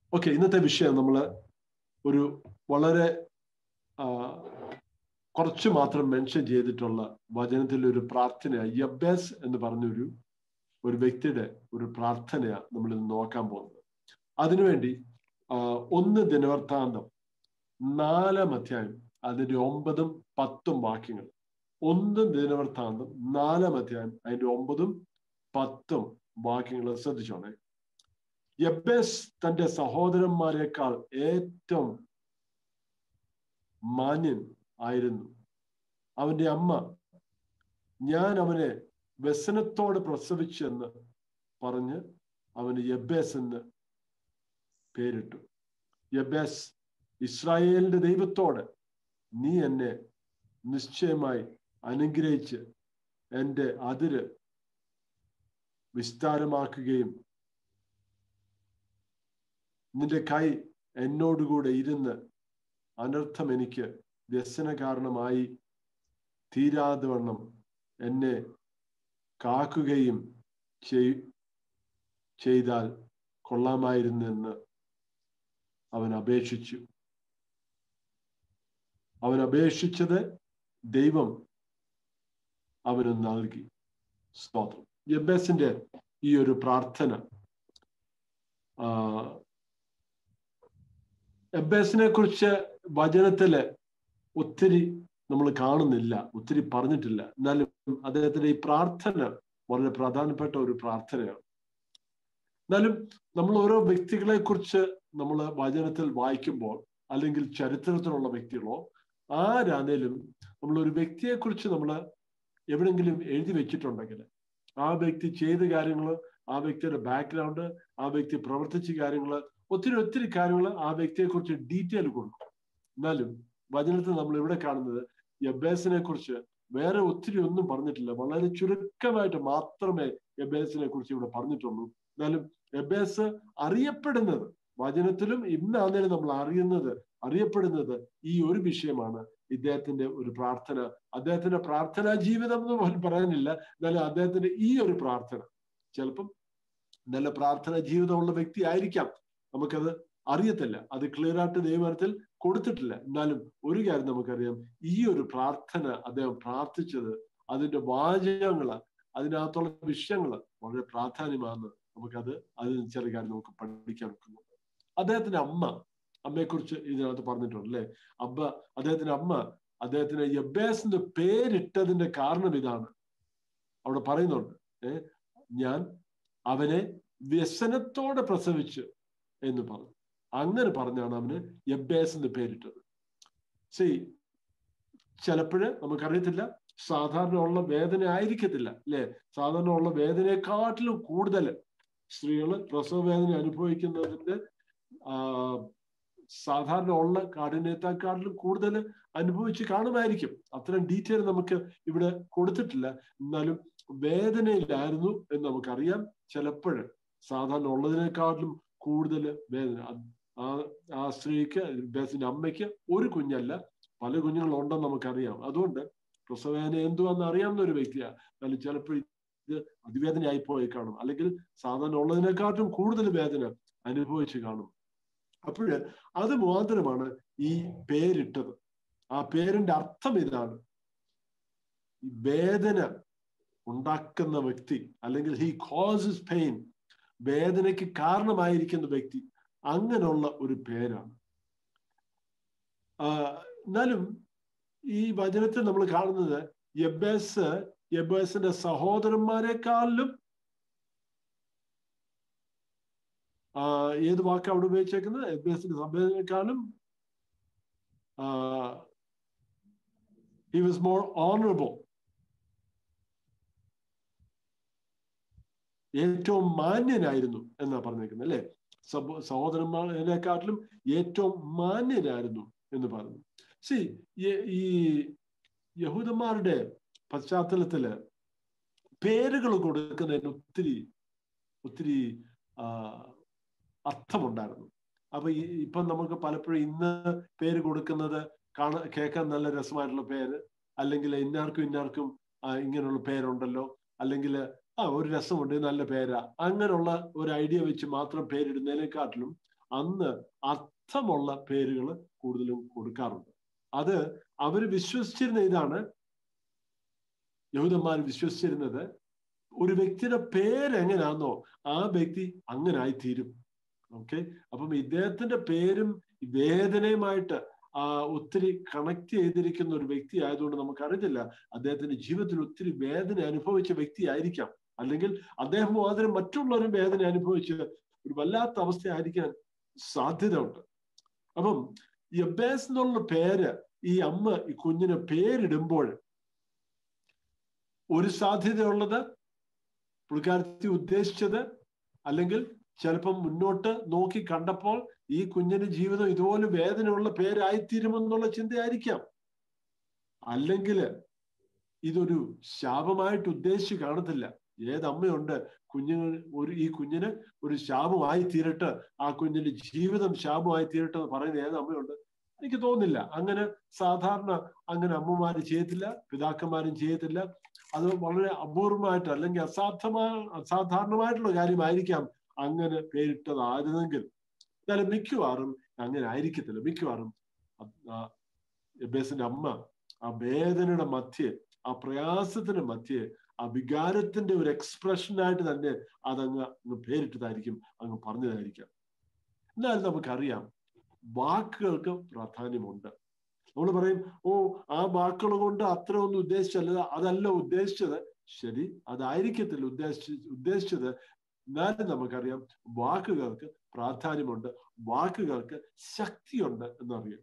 okay ഇന്നത്തെ വിഷയം നമ്മൾ ഒരു വളരെ ആ, കുറച്ച് മാത്രം മെൻഷൻ ചെയ്തിട്ടുള്ള വചനത്തിൽ ഒരു പ്രാർത്ഥന യബേസ് എന്ന് പറഞ്ഞൊരു ഒരു വ്യക്തിയുടെ ഒരു പ്രാർത്ഥനയാണ് നമ്മൾ ഇന്ന് നോക്കാൻ പോകുന്നത് അതിനുവേണ്ടി ആ, ഒന്ന് ദിനവൃത്താന്തം നാലാം അധ്യായം അതിന്റെ ഒമ്പതും പത്തും വാക്യങ്ങൾ ഒന്ന് ദിനവൃത്താന്തം നാലാം അധ്യായം അതിന്റെ ഒമ്പതും പത്തും വാക്യങ്ങൾ ശ്രദ്ധിച്ചോണേ യബേസ് തന്റെ സഹോദരന്മാരെക്കാൾ ഏറ്റവും മാന്യൻ ആയിരുന്നു അവന്റെ അമ്മ ഞാൻ അവനെ വ്യസനത്തോട് പ്രസവിച്ചെന്ന് പറഞ്ഞ് അവന് യബേസ് എന്ന് പേരിട്ടു യബേസ് ഇസ്രായേലിന്റെ ദൈവത്തോട് നീ എന്നെ നിശ്ചയമായി അനുഗ്രഹിച്ച് എൻ്റെ അതിര് വിസ്താരമാക്കുകയും നിന്റെ കൈ എന്നോടുകൂടെ ഇരുന്ന് അനർത്ഥം എനിക്ക് വ്യസന കാരണമായി തീരാതെ വണ്ണം എന്നെ കാക്കുകയും ചെയ് ചെയ്താൽ കൊള്ളാമായിരുന്നെന്ന് അവൻ അപേക്ഷിച്ചു അവൻ അപേക്ഷിച്ചത് ദൈവം അവന് നൽകി സ്തോത്രം യബേസിന്റെ ഈ ഒരു പ്രാർത്ഥന ആ എബേസിനെ കുറിച്ച് വചനത്തില് ഒത്തിരി നമ്മൾ കാണുന്നില്ല ഒത്തിരി പറഞ്ഞിട്ടില്ല എന്നാലും അദ്ദേഹത്തിന്റെ ഈ പ്രാർത്ഥന വളരെ പ്രധാനപ്പെട്ട ഒരു പ്രാർത്ഥനയാണ് എന്നാലും നമ്മൾ ഓരോ വ്യക്തികളെ കുറിച്ച് നമ്മൾ വചനത്തിൽ വായിക്കുമ്പോൾ അല്ലെങ്കിൽ ചരിത്രത്തിലുള്ള വ്യക്തികളോ ആരാണേലും നമ്മൾ ഒരു വ്യക്തിയെ കുറിച്ച് നമ്മൾ എവിടെങ്കിലും എഴുതി വെച്ചിട്ടുണ്ടെങ്കിൽ ആ വ്യക്തി ചെയ്ത കാര്യങ്ങൾ ആ വ്യക്തിയുടെ ബാക്ക്ഗ്രൗണ്ട് ആ വ്യക്തി പ്രവർത്തിച്ച കാര്യങ്ങൾ ഒത്തിരി ഒത്തിരി കാര്യങ്ങൾ ആ വ്യക്തിയെ കുറിച്ച് ഡീറ്റെയിൽ കൊടുക്കും എന്നാലും വചനത്തിൽ നമ്മൾ ഇവിടെ കാണുന്നത് യബേസിനെ കുറിച്ച് വേറെ ഒത്തിരി ഒന്നും പറഞ്ഞിട്ടില്ല വളരെ ചുരുക്കമായിട്ട് മാത്രമേ യബേസിനെ കുറിച്ച് ഇവിടെ പറഞ്ഞിട്ടുള്ളൂ എന്നാലും യബേസ് അറിയപ്പെടുന്നത് വചനത്തിലും ഇന്നാന്നേലും നമ്മൾ അറിയുന്നത് അറിയപ്പെടുന്നത് ഈ ഒരു വിഷയമാണ് ഇദ്ദേഹത്തിന്റെ ഒരു പ്രാർത്ഥന അദ്ദേഹത്തിന്റെ പ്രാർത്ഥനാ ജീവിതം എന്ന് പോലും പറയാനില്ല എന്നാലും അദ്ദേഹത്തിന്റെ ഈ ഒരു പ്രാർത്ഥന ചിലപ്പം നല്ല പ്രാർത്ഥന ജീവിതമുള്ള വ്യക്തി ആയിരിക്കാം നമുക്കത് അറിയത്തില്ല അത് ക്ലിയർ ആയിട്ട് ദൈവത്തിൽ കൊടുത്തിട്ടില്ല എന്നാലും ഒരു കാര്യം നമുക്കറിയാം ഈ ഒരു പ്രാർത്ഥന അദ്ദേഹം പ്രാർത്ഥിച്ചത് അതിന്റെ വാചകങ്ങള് അതിനകത്തുള്ള വിഷയങ്ങൾ വളരെ പ്രാധാന്യമാണെന്ന് നമുക്കത് അതിൽ ചില കാര്യം നമുക്ക് പഠിക്കാൻ വെക്കുന്നുണ്ട് അദ്ദേഹത്തിന്റെ അമ്മ അമ്മയെക്കുറിച്ച് ഇതിനകത്ത് പറഞ്ഞിട്ടുണ്ട് അല്ലെ അബ്ബ അദ്ദേഹത്തിന്റെ അമ്മ അദ്ദേഹത്തിന് യബേസ് എന്ന് പേരിട്ടതിന്റെ കാരണം ഇതാണ് അവിടെ പറയുന്നുണ്ട് ഏ ഞാൻ അവനെ വ്യസനത്തോടെ പ്രസവിച്ചു എന്ന് പറഞ്ഞു അങ്ങനെ പറഞ്ഞാണ് അവന് യബേസ് എന്ന് പേരിട്ടത് സി ചിലപ്പോഴ് നമുക്കറിയത്തില്ല സാധാരണ ഉള്ള വേദന ആയിരിക്കത്തില്ല അല്ലെ സാധാരണ ഉള്ള വേദനയെക്കാട്ടിലും കൂടുതൽ സ്ത്രീകൾ പ്രസവ വേദന അനുഭവിക്കുന്നതിന്റെ ആ സാധാരണ ഉള്ള കാഠിന്യത്തെക്കാട്ടിലും കൂടുതൽ അനുഭവിച്ച് കാണുമായിരിക്കും അത്രയും ഡീറ്റെയിൽ നമുക്ക് ഇവിടെ കൊടുത്തിട്ടില്ല എന്നാലും വേദനയിലായിരുന്നു എന്ന് നമുക്കറിയാം ചിലപ്പോഴ് സാധാരണ ഉള്ളതിനേക്കാട്ടിലും കൂടുതൽ വേദന ആ ആ സ്ത്രീക്ക് ബേസിന്റെ അമ്മയ്ക്ക് ഒരു കുഞ്ഞല്ല പല കുഞ്ഞുങ്ങളുണ്ടെന്ന് നമുക്കറിയാം അതുകൊണ്ട് പ്രസവവേദന എന്തുവാന്ന് അറിയാവുന്ന ഒരു വ്യക്തിയാണ് എന്നാലും ചിലപ്പോൾ ഇത് അതിവേദനയായി പോയി കാണും അല്ലെങ്കിൽ സാധാരണ ഉള്ളതിനെക്കാട്ടും കൂടുതൽ വേദന അനുഭവിച്ച് കാണും അപ്പോഴ് അത് മാത്രമാണ് ഈ പേരിട്ടത് ആ പേരിന്റെ അർത്ഥം ഇതാണ് വേദന ഉണ്ടാക്കുന്ന വ്യക്തി അല്ലെങ്കിൽ ഹി കോസസ് പെയിൻ വേദനയ്ക്ക് കാരണമായിരിക്കുന്ന വ്യക്തി അങ്ങനെയുള്ള ഒരു പേരാണ് എന്നാലും ഈ വചനത്തിൽ നമ്മൾ കാണുന്നത് യബേസ് യബേസിന്റെ സഹോദരന്മാരെക്കാളിലും ഏത് വാക്കാണ് അവിടെ ഉപയോഗിച്ചേക്കുന്നത് യബേസിന്റെ സഭയെക്കാളും ഹി വാസ് മോർ ഓണറബിൾ ഏറ്റവും മാന്യനായിരുന്നു എന്നാ പറഞ്ഞേക്കുന്നത് അല്ലെ സഹോദരന്മാരെക്കാട്ടിലും ഏറ്റവും മാന്യനായിരുന്നു എന്ന് പറഞ്ഞു സി ഈ യഹൂദന്മാരുടെ പശ്ചാത്തലത്തില് പേരുകൾ കൊടുക്കുന്നതിന് ഒത്തിരി ഒത്തിരി അർത്ഥമുണ്ടായിരുന്നു അപ്പൊ ഈ ഇപ്പം നമുക്ക് പലപ്പോഴും ഇന്ന് പേര് കൊടുക്കുന്നത് കാണ കേൾക്കാൻ നല്ല രസമായിട്ടുള്ള പേര് അല്ലെങ്കിൽ ഇന്നാർക്കും ഇന്നാർക്കും ഇങ്ങനെയുള്ള പേരുണ്ടല്ലോ അല്ലെങ്കിൽ ആ ഒരു രസമുണ്ട് നല്ല പേരാ അങ്ങനെയുള്ള ഒരു ഐഡിയ വെച്ച് മാത്രം പേരിടുന്നതിനെക്കാട്ടിലും അന്ന് അർത്ഥമുള്ള പേരുകൾ കൂടുതലും കൊടുക്കാറുണ്ട് അത് അവർ വിശ്വസിച്ചിരുന്ന ഇതാണ് യഹൂദന്മാർ വിശ്വസിച്ചിരുന്നത് ഒരു വ്യക്തിയുടെ പേര് എങ്ങനെയാണെന്നോ ആ വ്യക്തി അങ്ങനെ ആയിത്തീരും ഓക്കെ അപ്പം ഇദ്ദേഹത്തിന്റെ പേരും വേദനയുമായിട്ട് ആ ഒത്തിരി കണക്ട് ചെയ്തിരിക്കുന്ന ഒരു വ്യക്തി ആയതുകൊണ്ട് നമുക്ക് അറിയത്തില്ല അദ്ദേഹത്തിന്റെ ജീവിതത്തിൽ ഒത്തിരി വേദന അനുഭവിച്ച വ്യക്തി ആയിരിക്കാം അല്ലെങ്കിൽ അദ്ദേഹം മാത്രം മറ്റുള്ളവരും വേദന അനുഭവിച്ച് ഒരു വല്ലാത്ത അവസ്ഥയായിരിക്കാൻ സാധ്യത ഉണ്ട് അപ്പം യബേസ് എന്നുള്ള പേര് ഈ അമ്മ ഈ കുഞ്ഞിന് പേരിടുമ്പോൾ ഒരു സാധ്യതയുള്ളത് പുള്ളിക്കാരത്തി ഉദ്ദേശിച്ചത് അല്ലെങ്കിൽ ചിലപ്പം മുന്നോട്ട് നോക്കി കണ്ടപ്പോൾ ഈ കുഞ്ഞിന്റെ ജീവിതം ഇതുപോലെ വേദനയുള്ള പേരായിത്തീരുമെന്നുള്ള ചിന്തയായിരിക്കാം അല്ലെങ്കിൽ ഇതൊരു ശാപമായിട്ട് ഉദ്ദേശിച്ച് കാണത്തില്ല ഏതമ്മയുണ്ട് കുഞ്ഞുങ്ങൾ ഒരു ഈ കുഞ്ഞിന് ഒരു ശാപമായി തീരട്ട് ആ കുഞ്ഞിന്റെ ജീവിതം ശാപമായി തീരട്ടെ എന്ന് പറയുന്ന ഏത് അമ്മയുണ്ട് എനിക്ക് തോന്നുന്നില്ല അങ്ങനെ സാധാരണ അങ്ങനെ അമ്മമാര് ചെയ്യത്തില്ല പിതാക്കന്മാരും ചെയ്യത്തില്ല അത് വളരെ അപൂർവമായിട്ട് അല്ലെങ്കിൽ അസാധ്യമായ അസാധാരണമായിട്ടുള്ള കാര്യമായിരിക്കാം അങ്ങനെ പേരിട്ടതായിരുന്നെങ്കിൽ എന്നാലും മിക്കവാറും അങ്ങനെ ആയിരിക്കത്തില്ല മിക്കവാറും എബേസിന്റെ അമ്മ ആ വേദനയുടെ മധ്യേ ആ പ്രയാസത്തിന്റെ മധ്യേ ആ വികാരത്തിന്റെ ഒരു എക്സ്പ്രഷനായിട്ട് തന്നെ അതങ്ങ് അങ്ങ് പേരിട്ടതായിരിക്കും അങ്ങ് പറഞ്ഞതായിരിക്കാം എന്നാലും നമുക്കറിയാം വാക്കുകൾക്ക് പ്രാധാന്യമുണ്ട് നമ്മൾ പറയും ഓ ആ വാക്കുകൾ കൊണ്ട് അത്ര ഒന്നും ഉദ്ദേശിച്ചല്ല അതല്ല ഉദ്ദേശിച്ചത് ശരി അതായിരിക്കത്തില്ല ഉദ്ദേശിച്ച് ഉദ്ദേശിച്ചത് എന്നാലും നമുക്കറിയാം വാക്കുകൾക്ക് പ്രാധാന്യമുണ്ട് വാക്കുകൾക്ക് ശക്തിയുണ്ട് എന്നറിയാം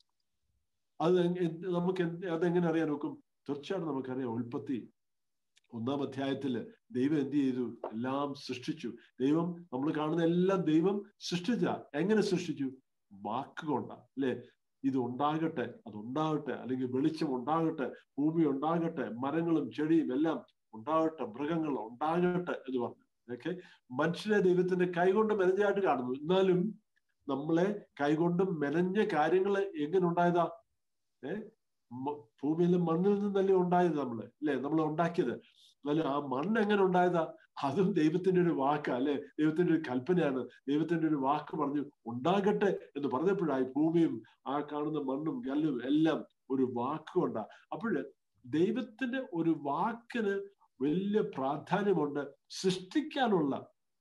അത് നമുക്ക് അതെങ്ങനെ അറിയാൻ നോക്കും തീർച്ചയായിട്ടും നമുക്കറിയാം ഉൽപ്പത്തി ഒന്നാം അധ്യായത്തില് ദൈവം എന്ത് ചെയ്തു എല്ലാം സൃഷ്ടിച്ചു ദൈവം നമ്മൾ കാണുന്ന എല്ലാം ദൈവം സൃഷ്ടിച്ച എങ്ങനെ സൃഷ്ടിച്ചു വാക്കുകൊണ്ടാ അല്ലെ ഇത് ഉണ്ടാകട്ടെ അതുണ്ടാകട്ടെ അല്ലെങ്കിൽ വെളിച്ചം ഉണ്ടാകട്ടെ ഭൂമി ഉണ്ടാകട്ടെ മരങ്ങളും ചെടിയും എല്ലാം ഉണ്ടാകട്ടെ മൃഗങ്ങൾ ഉണ്ടാകട്ടെ എന്ന് പറഞ്ഞു ഓക്കെ മനുഷ്യനെ ദൈവത്തിന്റെ കൈകൊണ്ട് മെനഞ്ഞായിട്ട് കാണുന്നു എന്നാലും നമ്മളെ കൈകൊണ്ടും മെനഞ്ഞ കാര്യങ്ങൾ എങ്ങനെ ഉണ്ടായതാ ഏ ഭൂമിയിലെ മണ്ണിൽ നിന്നല്ലേ ഉണ്ടായത് നമ്മള് അല്ലെ നമ്മൾ ഉണ്ടാക്കിയത് എന്നാലും ആ മണ്ണ് എങ്ങനെ ഉണ്ടായതാ അതും ദൈവത്തിന്റെ ഒരു വാക്ക് അല്ലെ ദൈവത്തിന്റെ ഒരു കൽപ്പനയാണ് ദൈവത്തിന്റെ ഒരു വാക്ക് പറഞ്ഞു ഉണ്ടാകട്ടെ എന്ന് പറഞ്ഞപ്പോഴായി ഭൂമിയും ആ കാണുന്ന മണ്ണും കല്ലും എല്ലാം ഒരു വാക്കുകൊണ്ടാ അപ്പോഴ് ദൈവത്തിന്റെ ഒരു വാക്കിന് വലിയ പ്രാധാന്യമുണ്ട് സൃഷ്ടിക്കാനുള്ള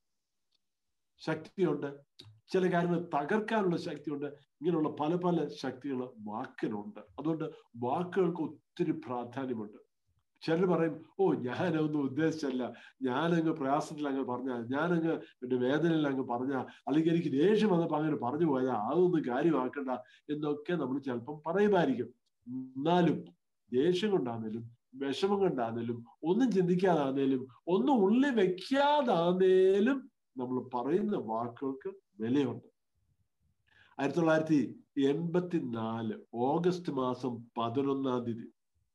ശക്തിയുണ്ട് ചില കാര്യങ്ങൾ തകർക്കാനുള്ള ശക്തിയുണ്ട് ഇങ്ങനെയുള്ള പല പല ശക്തികൾ വാക്കിനുണ്ട് അതുകൊണ്ട് വാക്കുകൾക്ക് ഒത്തിരി പ്രാധാന്യമുണ്ട് ചിലർ പറയും ഓ ഞാനൊന്നും ഉദ്ദേശിച്ചല്ല ഞാനങ്ങ് പ്രയാസത്തിൽ അങ്ങ് പറഞ്ഞ ഞാനങ്ങ് എന്റെ വേദനയിൽ അങ്ങ് പറഞ്ഞ അല്ലെങ്കിൽ എനിക്ക് ദേഷ്യം വന്നപ്പോ അങ്ങനെ പറഞ്ഞു പോയതാ അതൊന്നും കാര്യമാക്കണ്ട എന്നൊക്കെ നമ്മൾ ചിലപ്പം പറയുമായിരിക്കും എന്നാലും ദേഷ്യം കൊണ്ടാന്നേലും വിഷമം കൊണ്ടാന്നേലും ഒന്നും ചിന്തിക്കാതാന്നേലും ഒന്നും ഉള്ളിൽ വെക്കാതാന്നേലും നമ്മൾ പറയുന്ന വാക്കുകൾക്ക് വിലയുണ്ട് ആയിരത്തി തൊള്ളായിരത്തി എൺപത്തിനാല് ഓഗസ്റ്റ് മാസം പതിനൊന്നാം തീയതി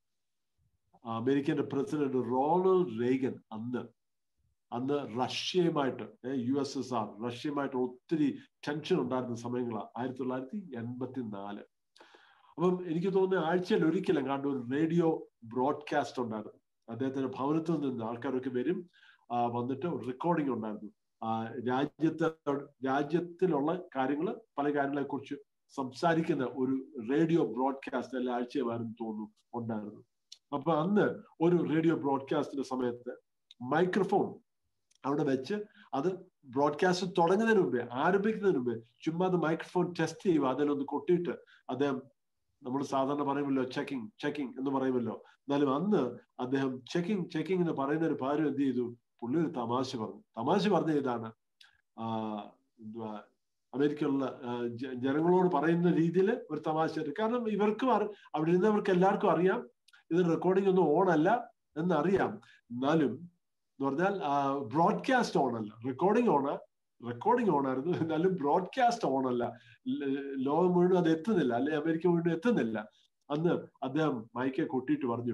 അമേരിക്കന്റെ പ്രസിഡന്റ് റോണൾഡ് റേഗൻ അന്ന് അന്ന് റഷ്യയുമായിട്ട് യു എസ് എസ് ആർ റഷ്യയുമായിട്ട് ഒത്തിരി ടെൻഷൻ ഉണ്ടായിരുന്ന സമയങ്ങളാണ് ആയിരത്തി തൊള്ളായിരത്തി എൺപത്തി നാല് അപ്പം എനിക്ക് തോന്നുന്നു ആഴ്ചയിൽ ഒരിക്കലും കണ്ട ഒരു റേഡിയോ ബ്രോഡ്കാസ്റ്റ് ഉണ്ടായിരുന്നു അദ്ദേഹത്തിന്റെ ഭവനത്തിൽ നിന്ന് ആൾക്കാരൊക്കെ വരും വന്നിട്ട് റെക്കോർഡിംഗ് ഉണ്ടായിരുന്നു രാജ്യത്തെ രാജ്യത്തിലുള്ള കാര്യങ്ങൾ പല കാര്യങ്ങളെ കുറിച്ച് സംസാരിക്കുന്ന ഒരു റേഡിയോ ബ്രോഡ്കാസ്റ്റ് എല്ലാ ആഴ്ചയുമായിരുന്നു തോന്നുന്നു ഉണ്ടായിരുന്നു അപ്പൊ അന്ന് ഒരു റേഡിയോ ബ്രോഡ്കാസ്റ്റിന്റെ സമയത്ത് മൈക്രോഫോൺ അവിടെ വെച്ച് അത് ബ്രോഡ്കാസ്റ്റ് തുടങ്ങുന്നതിന് മുമ്പേ ആരംഭിക്കുന്നതിന് മുമ്പേ ചുമ്മാ അത് മൈക്രോഫോൺ ടെസ്റ്റ് ചെയ്യുക അതിലൊന്ന് കൊട്ടിയിട്ട് അദ്ദേഹം നമ്മൾ സാധാരണ പറയുമല്ലോ ചെക്കിംഗ് ചെക്കിംഗ് എന്ന് പറയുമല്ലോ എന്നാലും അന്ന് അദ്ദേഹം ചെക്കിംഗ് ചെക്കിംഗ് എന്ന് പറയുന്ന ഒരു പകരം എന്ത് ചെയ്തു പുള്ളി ഒരു തമാശ പറഞ്ഞു തമാശ പറഞ്ഞ ഇതാണ് എന്തുവാ അമേരിക്കയിലുള്ള ജനങ്ങളോട് പറയുന്ന രീതിയിൽ ഒരു തമാശ കാരണം ഇവർക്കും അവിടെ ഇരുന്നവർക്ക് എല്ലാവർക്കും അറിയാം ഇത് റെക്കോർഡിംഗ് ഒന്നും ഓൺ അല്ല എന്നറിയാം എന്നാലും എന്ന് പറഞ്ഞാൽ ബ്രോഡ്കാസ്റ്റ് ഓൺ അല്ല റെക്കോർഡിംഗ് ഓണ് റെക്കോർഡിംഗ് ഓൺ ആയിരുന്നു എന്നാലും ബ്രോഡ്കാസ്റ്റ് ഓൺ അല്ല ലോകം മുഴുവൻ അത് എത്തുന്നില്ല അല്ലെ അമേരിക്ക മുഴുവൻ എത്തുന്നില്ല അന്ന് അദ്ദേഹം മൈക്കെ കൊട്ടിയിട്ട് പറഞ്ഞു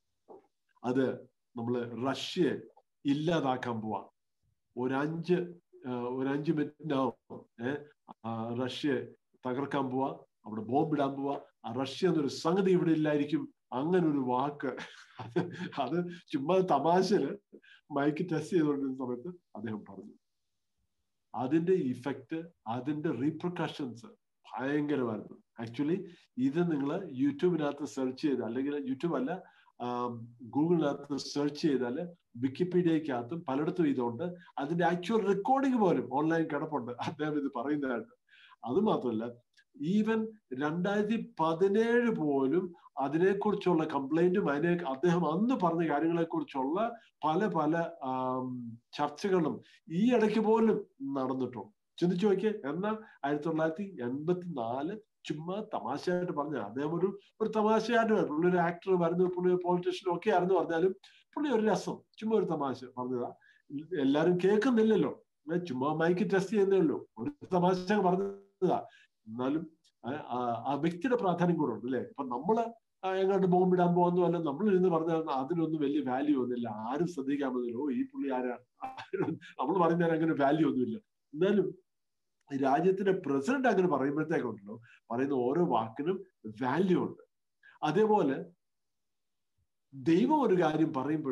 അത് നമ്മള് റഷ്യയെ ഇല്ലാതാക്കാൻ പോവാ ഒരഞ്ച് ഒരഞ്ച് മിനിറ്റിനാവും ഏഹ് റഷ്യ തകർക്കാൻ പോവാ അവിടെ ബോംബിടാൻ പോവാ ആ റഷ്യ എന്നൊരു സംഗതി ഇവിടെ ഇല്ലായിരിക്കും അങ്ങനെ ഒരു വാക്ക് അത് അത് ചുമ്മാ തമാശയില് മൈക്ക് ടെസ്റ്റ് ചെയ്തുകൊണ്ടിരുന്ന സമയത്ത് അദ്ദേഹം പറഞ്ഞു അതിന്റെ ഇഫക്റ്റ് അതിന്റെ റീപ്രിക്കഷൻസ് ഭയങ്കരമായിരുന്നു ആക്ച്വലി ഇത് നിങ്ങൾ യൂട്യൂബിനകത്ത് സെർച്ച് ചെയ്ത് അല്ലെങ്കിൽ യൂട്യൂബ് അല്ല ഗൂഗിളിനകത്ത് സെർച്ച് ചെയ്താൽ വിക്കിപീഡിയക്കകത്തും പലയിടത്തും ഇതുണ്ട് അതിന്റെ ആക്ച്വൽ റെക്കോർഡിംഗ് പോലും ഓൺലൈൻ കിടപ്പുണ്ട് അദ്ദേഹം ഇത് പറയുന്നതായിട്ട് അത് മാത്രമല്ല ഈവൻ രണ്ടായിരത്തി പതിനേഴ് പോലും അതിനെക്കുറിച്ചുള്ള കംപ്ലൈന്റും അതിനെ അദ്ദേഹം അന്ന് പറഞ്ഞ കാര്യങ്ങളെ കുറിച്ചുള്ള പല പല ചർച്ചകളും ഈ ഇടയ്ക്ക് പോലും നടന്നിട്ടുണ്ട് ചിന്തിച്ചു നോക്കിയേ എന്നാൽ ആയിരത്തി തൊള്ളായിരത്തി എൺപത്തി നാല് ചുമ്മാ തമാശയായിട്ട് പറഞ്ഞ അദ്ദേഹം ഒരു ഒരു തമാശയായിട്ട് പുള്ളി ഒരു ആക്ടർ വരുന്ന പുള്ളി പൊളിറ്റീഷ്യനും ഒക്കെ ആയിരുന്നു പറഞ്ഞാലും പുള്ളി ഒരു രസം ചുമ്മാ ഒരു തമാശ പറഞ്ഞതാ എല്ലാരും കേൾക്കുന്നില്ലല്ലോ ചുമ്മാ മൈക്ക് ടെസ്റ്റ് ചെയ്യുന്നേ ഉള്ളൂ ഒരു തമാശ പറഞ്ഞതാ എന്നാലും ആ വ്യക്തിയുടെ പ്രാധാന്യം കൂടെ ഉണ്ട് അല്ലെ ഇപ്പൊ നമ്മള് എങ്ങോട്ട് ബോംബിടാൻ പോകുന്നു അല്ല നമ്മൾ ഇരുന്ന് പറഞ്ഞാൽ അതിനൊന്നും വലിയ വാല്യൂ ഒന്നുമില്ല ആരും ശ്രദ്ധിക്കാൻ പറ്റില്ല ഓ ഈ പുള്ളി ആരാണ് നമ്മൾ പറയുന്നതിന് അങ്ങനെ വാല്യൂ ഒന്നുമില്ല എന്നാലും രാജ്യത്തിന്റെ പ്രസിഡന്റ് അങ്ങനെ പറയുമ്പോഴത്തേക്കുണ്ടല്ലോ പറയുന്ന ഓരോ വാക്കിനും വാല്യൂ ഉണ്ട് അതേപോലെ ദൈവം ഒരു കാര്യം പറയുമ്പോൾ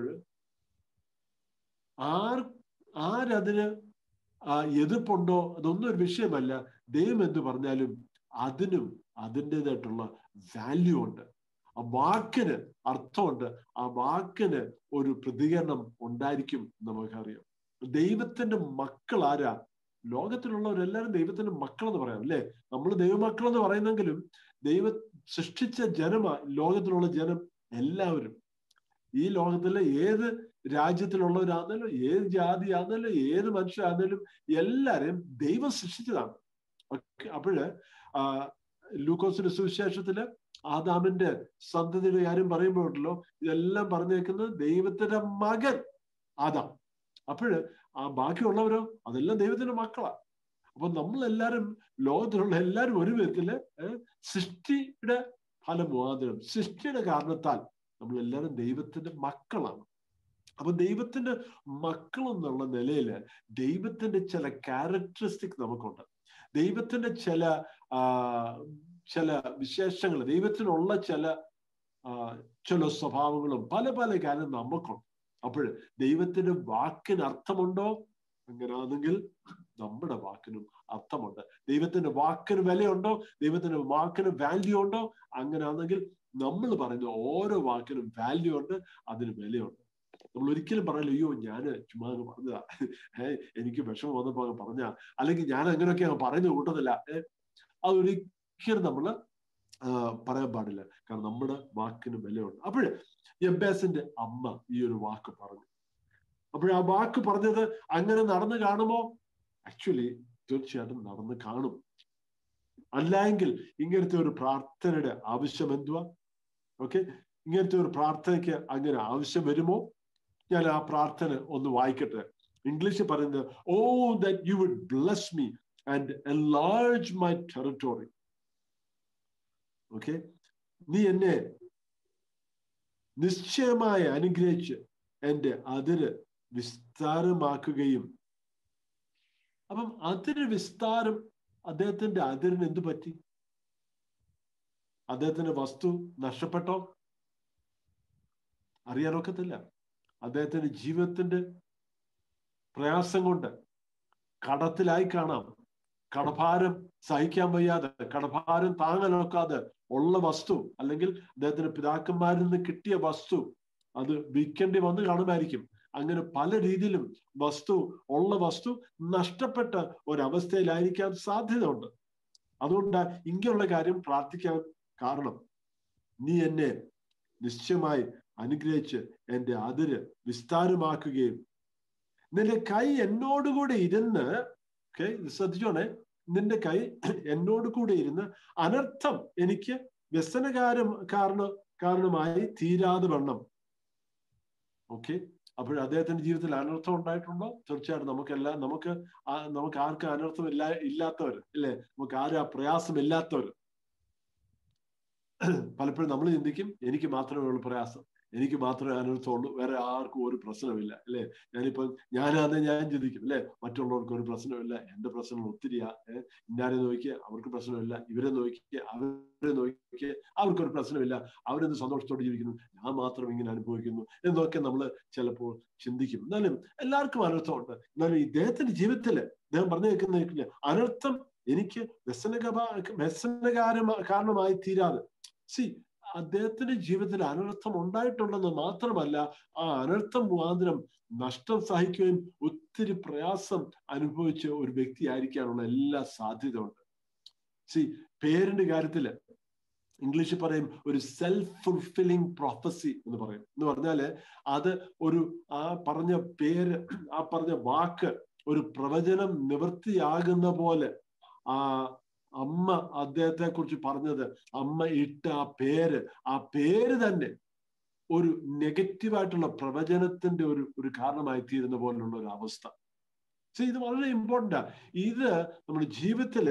ആർ ആരതിന് എതിർപ്പുണ്ടോ അതൊന്നും ഒരു വിഷയമല്ല ദൈവം എന്ത് പറഞ്ഞാലും അതിനും അതിൻ്റെതായിട്ടുള്ള വാല്യൂ ഉണ്ട് ആ വാക്കിന് അർത്ഥമുണ്ട് ആ വാക്കിന് ഒരു പ്രതികരണം ഉണ്ടായിരിക്കും നമുക്കറിയാം ദൈവത്തിന്റെ മക്കൾ ആരാ ലോകത്തിലുള്ളവരെല്ലാവരും ദൈവത്തിന്റെ മക്കളെന്ന് പറയാം അല്ലേ നമ്മൾ ദൈവമക്കൾ എന്ന് പറയുന്നെങ്കിലും ദൈവ സൃഷ്ടിച്ച ജനമാ ലോകത്തിലുള്ള ജനം എല്ലാവരും ഈ ലോകത്തിലെ ഏത് രാജ്യത്തിലുള്ളവരാണെങ്കിലും ഏത് ജാതിയാണെങ്കിലും ഏത് മനുഷ്യരാണെങ്കിലും എല്ലാരെയും ദൈവം സൃഷ്ടിച്ചതാണ് അപ്പോഴ് ലൂക്കോസിന്റെ സുവിശേഷത്തില് ആദാമിന്റെ സന്തതിയുടെ കാര്യം പറയുമ്പോഴല്ലോ ഇതെല്ലാം പറഞ്ഞേക്കുന്നത് ദൈവത്തിന്റെ മകൻ ആദാം അപ്പോഴ് ആ ബാക്കിയുള്ളവരോ അതെല്ലാം ദൈവത്തിന്റെ മക്കളാ അപ്പൊ നമ്മളെല്ലാരും ലോകത്തിലുള്ള എല്ലാവരും ഒരു വിധത്തില് സൃഷ്ടിയുടെ ഫലം മുഖാന്തരം സൃഷ്ടിയുടെ കാരണത്താൽ നമ്മളെല്ലാവരും ദൈവത്തിന്റെ മക്കളാണ് അപ്പൊ ദൈവത്തിന്റെ മക്കൾ എന്നുള്ള നിലയിൽ ദൈവത്തിന്റെ ചില ക്യാരക്ടറിസ്റ്റിക് നമുക്കുണ്ട് ദൈവത്തിന്റെ ചില ചില വിശേഷങ്ങൾ ദൈവത്തിനുള്ള ചില ചില സ്വഭാവങ്ങളും പല പല കാര്യം നമുക്കുണ്ട് അപ്പോൾ ദൈവത്തിന്റെ വാക്കിന് അർത്ഥമുണ്ടോ അങ്ങനെയാണെങ്കിൽ നമ്മുടെ വാക്കിനും അർത്ഥമുണ്ട് ദൈവത്തിന്റെ വാക്കിന് വിലയുണ്ടോ ദൈവത്തിന്റെ വാക്കിന് വാല്യൂ ഉണ്ടോ അങ്ങനെയാണെങ്കിൽ നമ്മൾ പറയുന്ന ഓരോ വാക്കിനും വാല്യൂ ഉണ്ട് അതിന് വിലയുണ്ട് നമ്മൾ ഒരിക്കലും പറയല്ലോ അയ്യോ ഞാൻ ചുമ്മാ അങ്ങ് പറഞ്ഞതാ ഏഹ് എനിക്ക് വിഷമം വന്നപ്പോ അങ്ങ് പറഞ്ഞ അല്ലെങ്കിൽ ഞാൻ അങ്ങനെയൊക്കെ അങ്ങ് പറയുന്ന കൂട്ടത്തില്ല ഏഹ് അതൊരിക്കലും നമ്മൾ പറയാൻ പാടില്ല കാരണം നമ്മുടെ വാക്കിന് വിലയുണ്ട് അപ്പോഴ് എംബാസിന്റെ അമ്മ ഈ ഒരു വാക്ക് പറഞ്ഞു അപ്പോൾ ആ വാക്ക് പറഞ്ഞത് അങ്ങനെ നടന്നു കാണുമോ ആക്ച്വലി തീർച്ചയായിട്ടും നടന്ന് കാണും അല്ലായെങ്കിൽ ഇങ്ങനത്തെ ഒരു പ്രാർത്ഥനയുടെ ആവശ്യം എന്തുവാ ഓക്കെ ഇങ്ങനത്തെ ഒരു പ്രാർത്ഥനയ്ക്ക് അങ്ങനെ ആവശ്യം വരുമോ ഞാൻ ആ പ്രാർത്ഥന ഒന്ന് വായിക്കട്ടെ ഇംഗ്ലീഷിൽ പറയുന്നത് oh that you would bless me and enlarge my territory okay നീ എന്നെ നിശ്ചയമായി അനുഗ്രഹിച്ച് എൻ്റെ അതിര് വിസ്താരമാക്കുകയും അപ്പം അതിര് വിസ്താരം അദ്ദേഹത്തിന്റെ അതിരിന് എന്തു പറ്റി അദ്ദേഹത്തിന്റെ വസ്തു നഷ്ടപ്പെട്ടോ അറിയാനൊക്കത്തില്ല അദ്ദേഹത്തിന്റെ ജീവിതത്തിന്റെ പ്രയാസം കൊണ്ട് കടത്തിലായി കാണാം കടഭാരം സഹിക്കാൻ വയ്യാതെ കടഭാരം താങ്ങാനൊക്കാതെ ഉള്ള വസ്തു അല്ലെങ്കിൽ അദ്ദേഹത്തിന്റെ പിതാക്കന്മാരിൽ നിന്ന് കിട്ടിയ വസ്തു അത് വിൽക്കേണ്ടി വന്ന് കാണുമായിരിക്കും അങ്ങനെ പല രീതിയിലും വസ്തു ഉള്ള വസ്തു നഷ്ടപ്പെട്ട ഒരവസ്ഥയിലായിരിക്കാൻ സാധ്യതയുണ്ട് അതുകൊണ്ട് ഇങ്ങനെയുള്ള കാര്യം പ്രാർത്ഥിക്കാൻ കാരണം നീ എന്നെ നിശ്ചയമായി അനുഗ്രഹിച്ച് എൻ്റെ അതിര് വിസ്താരമാക്കുകയും നിന്റെ കൈ എന്നോടുകൂടെ ഇരുന്ന് ഓക്കെ ശ്രദ്ധിച്ചോണേ നിന്റെ കൈ എന്നോട് കൂടെ ഇരുന്ന് അനർത്ഥം എനിക്ക് വ്യസനകാരം കാരണ കാരണമായി തീരാതെ വണ്ണം ഓക്കെ അപ്പോൾ അദ്ദേഹത്തിന്റെ ജീവിതത്തിൽ അനർത്ഥം ഉണ്ടായിട്ടുണ്ടോ തീർച്ചയായിട്ടും നമുക്കെല്ലാം നമുക്ക് നമുക്ക് ആർക്കും അനർത്ഥം ഇല്ല ഇല്ലാത്തവർ അല്ലേ നമുക്ക് ആരും ആ പ്രയാസം ഇല്ലാത്തവർ പലപ്പോഴും നമ്മൾ ചിന്തിക്കും എനിക്ക് മാത്രമേ ഉള്ളൂ പ്രയാസം എനിക്ക് മാത്രമേ അനർത്ഥമുള്ളൂ വേറെ ആർക്കും ഒരു പ്രശ്നമില്ല അല്ലെ ഞാനിപ്പോ ഞാനാതെ ഞാൻ ചിന്തിക്കും അല്ലെ മറ്റുള്ളവർക്ക് ഒരു പ്രശ്നമില്ല എന്റെ പ്രശ്നങ്ങൾ ഒത്തിരിയാ ഏഹ് ഇന്നാരെ നോക്കിയ അവർക്ക് പ്രശ്നമില്ല ഇവരെ നോക്കിയ അവരെ നോക്കിയ അവർക്കൊരു പ്രശ്നമില്ല അവരെന്ത് സന്തോഷത്തോടെ ജീവിക്കുന്നു ഞാൻ മാത്രം ഇങ്ങനെ അനുഭവിക്കുന്നു എന്നൊക്കെ നമ്മൾ ചിലപ്പോൾ ചിന്തിക്കും എന്നാലും എല്ലാവർക്കും അനർത്ഥമുണ്ട് എന്നാലും ഇദ്ദേഹത്തിന്റെ ജീവിതത്തില് അദ്ദേഹം പറഞ്ഞു വെക്കുന്ന അനർത്ഥം എനിക്ക് വ്യസനകമാ വ്യസനകാരമാ കാരണമായി തീരാതെ സി അദ്ദേഹത്തിന്റെ ജീവിതത്തിൽ അനർത്ഥം ഉണ്ടായിട്ടുണ്ടെന്ന് മാത്രമല്ല ആ അനർത്ഥം മുഖാന്തരം നഷ്ടം സഹിക്കുകയും ഒത്തിരി പ്രയാസം അനുഭവിച്ച ഒരു വ്യക്തി ആയിരിക്കാനുള്ള എല്ലാ സാധ്യത ഉണ്ട് സി പേരിന്റെ കാര്യത്തില് ഇംഗ്ലീഷിൽ പറയും ഒരു സെൽഫ് ഫുൾഫില്ലിംഗ് പ്രൊഫസി എന്ന് പറയും എന്ന് പറഞ്ഞാല് അത് ഒരു ആ പറഞ്ഞ പേര് ആ പറഞ്ഞ വാക്ക് ഒരു പ്രവചനം നിവൃത്തിയാകുന്ന പോലെ ആ അമ്മ അദ്ദേഹത്തെ കുറിച്ച് പറഞ്ഞത് അമ്മ ഇട്ട ആ പേര് ആ പേര് തന്നെ ഒരു നെഗറ്റീവായിട്ടുള്ള പ്രവചനത്തിന്റെ ഒരു ഒരു കാരണമായി തീരുന്ന പോലുള്ള ഒരു അവസ്ഥ ഇത് വളരെ ഇമ്പോർട്ടൻ്റാ ഇത് നമ്മുടെ ജീവിതത്തില്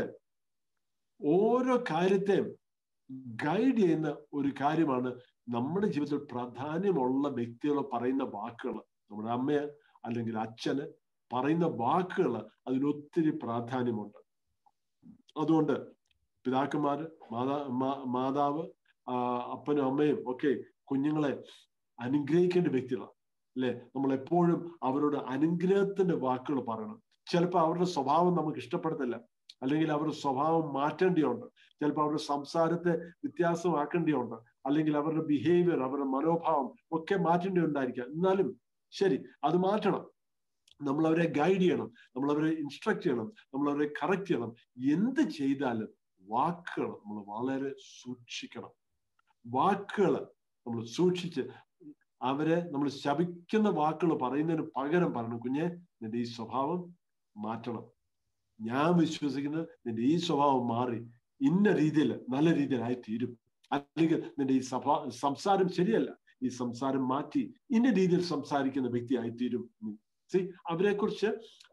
ഓരോ കാര്യത്തെയും ഗൈഡ് ചെയ്യുന്ന ഒരു കാര്യമാണ് നമ്മുടെ ജീവിതത്തിൽ പ്രാധാന്യമുള്ള വ്യക്തികൾ പറയുന്ന വാക്കുകൾ നമ്മുടെ അമ്മയെ അല്ലെങ്കിൽ അച്ഛന് പറയുന്ന വാക്കുകൾ അതിനൊത്തിരി പ്രാധാന്യമുണ്ട് അതുകൊണ്ട് പിതാക്കന്മാര് മാതാ മാതാവ് അപ്പനും അമ്മയും ഒക്കെ കുഞ്ഞുങ്ങളെ അനുഗ്രഹിക്കേണ്ട വ്യക്തികളാണ് അല്ലെ നമ്മൾ എപ്പോഴും അവരോട് അനുഗ്രഹത്തിന്റെ വാക്കുകൾ പറയണം ചിലപ്പോൾ അവരുടെ സ്വഭാവം നമുക്ക് ഇഷ്ടപ്പെടത്തില്ല അല്ലെങ്കിൽ അവരുടെ സ്വഭാവം മാറ്റേണ്ടിയുണ്ട് ചിലപ്പോൾ അവരുടെ സംസാരത്തെ വ്യത്യാസമാക്കേണ്ടിയുണ്ട് അല്ലെങ്കിൽ അവരുടെ ബിഹേവിയർ അവരുടെ മനോഭാവം ഒക്കെ മാറ്റേണ്ടി ഉണ്ടായിരിക്കാം എന്നാലും ശരി അത് മാറ്റണം നമ്മൾ അവരെ ഗൈഡ് ചെയ്യണം നമ്മൾ അവരെ ഇൻസ്ട്രക്ട് ചെയ്യണം നമ്മൾ അവരെ കറക്റ്റ് ചെയ്യണം എന്ത് ചെയ്താലും വാക്കുകൾ നമ്മൾ വളരെ സൂക്ഷിക്കണം വാക്കുകൾ നമ്മൾ സൂക്ഷിച്ച് അവരെ നമ്മൾ ശപിക്കുന്ന വാക്കുകൾ പറയുന്നതിന് പകരം പറയണം കുഞ്ഞെ നിന്റെ ഈ സ്വഭാവം മാറ്റണം ഞാൻ വിശ്വസിക്കുന്നത് നിന്റെ ഈ സ്വഭാവം മാറി ഇന്ന രീതിയിൽ നല്ല രീതിയിലായി തീരും അല്ലെങ്കിൽ നിന്റെ ഈ സഭ സംസാരം ശരിയല്ല ഈ സംസാരം മാറ്റി ഇന്ന രീതിയിൽ സംസാരിക്കുന്ന വ്യക്തിയായി തീരും സി അവരെ കുറിച്ച്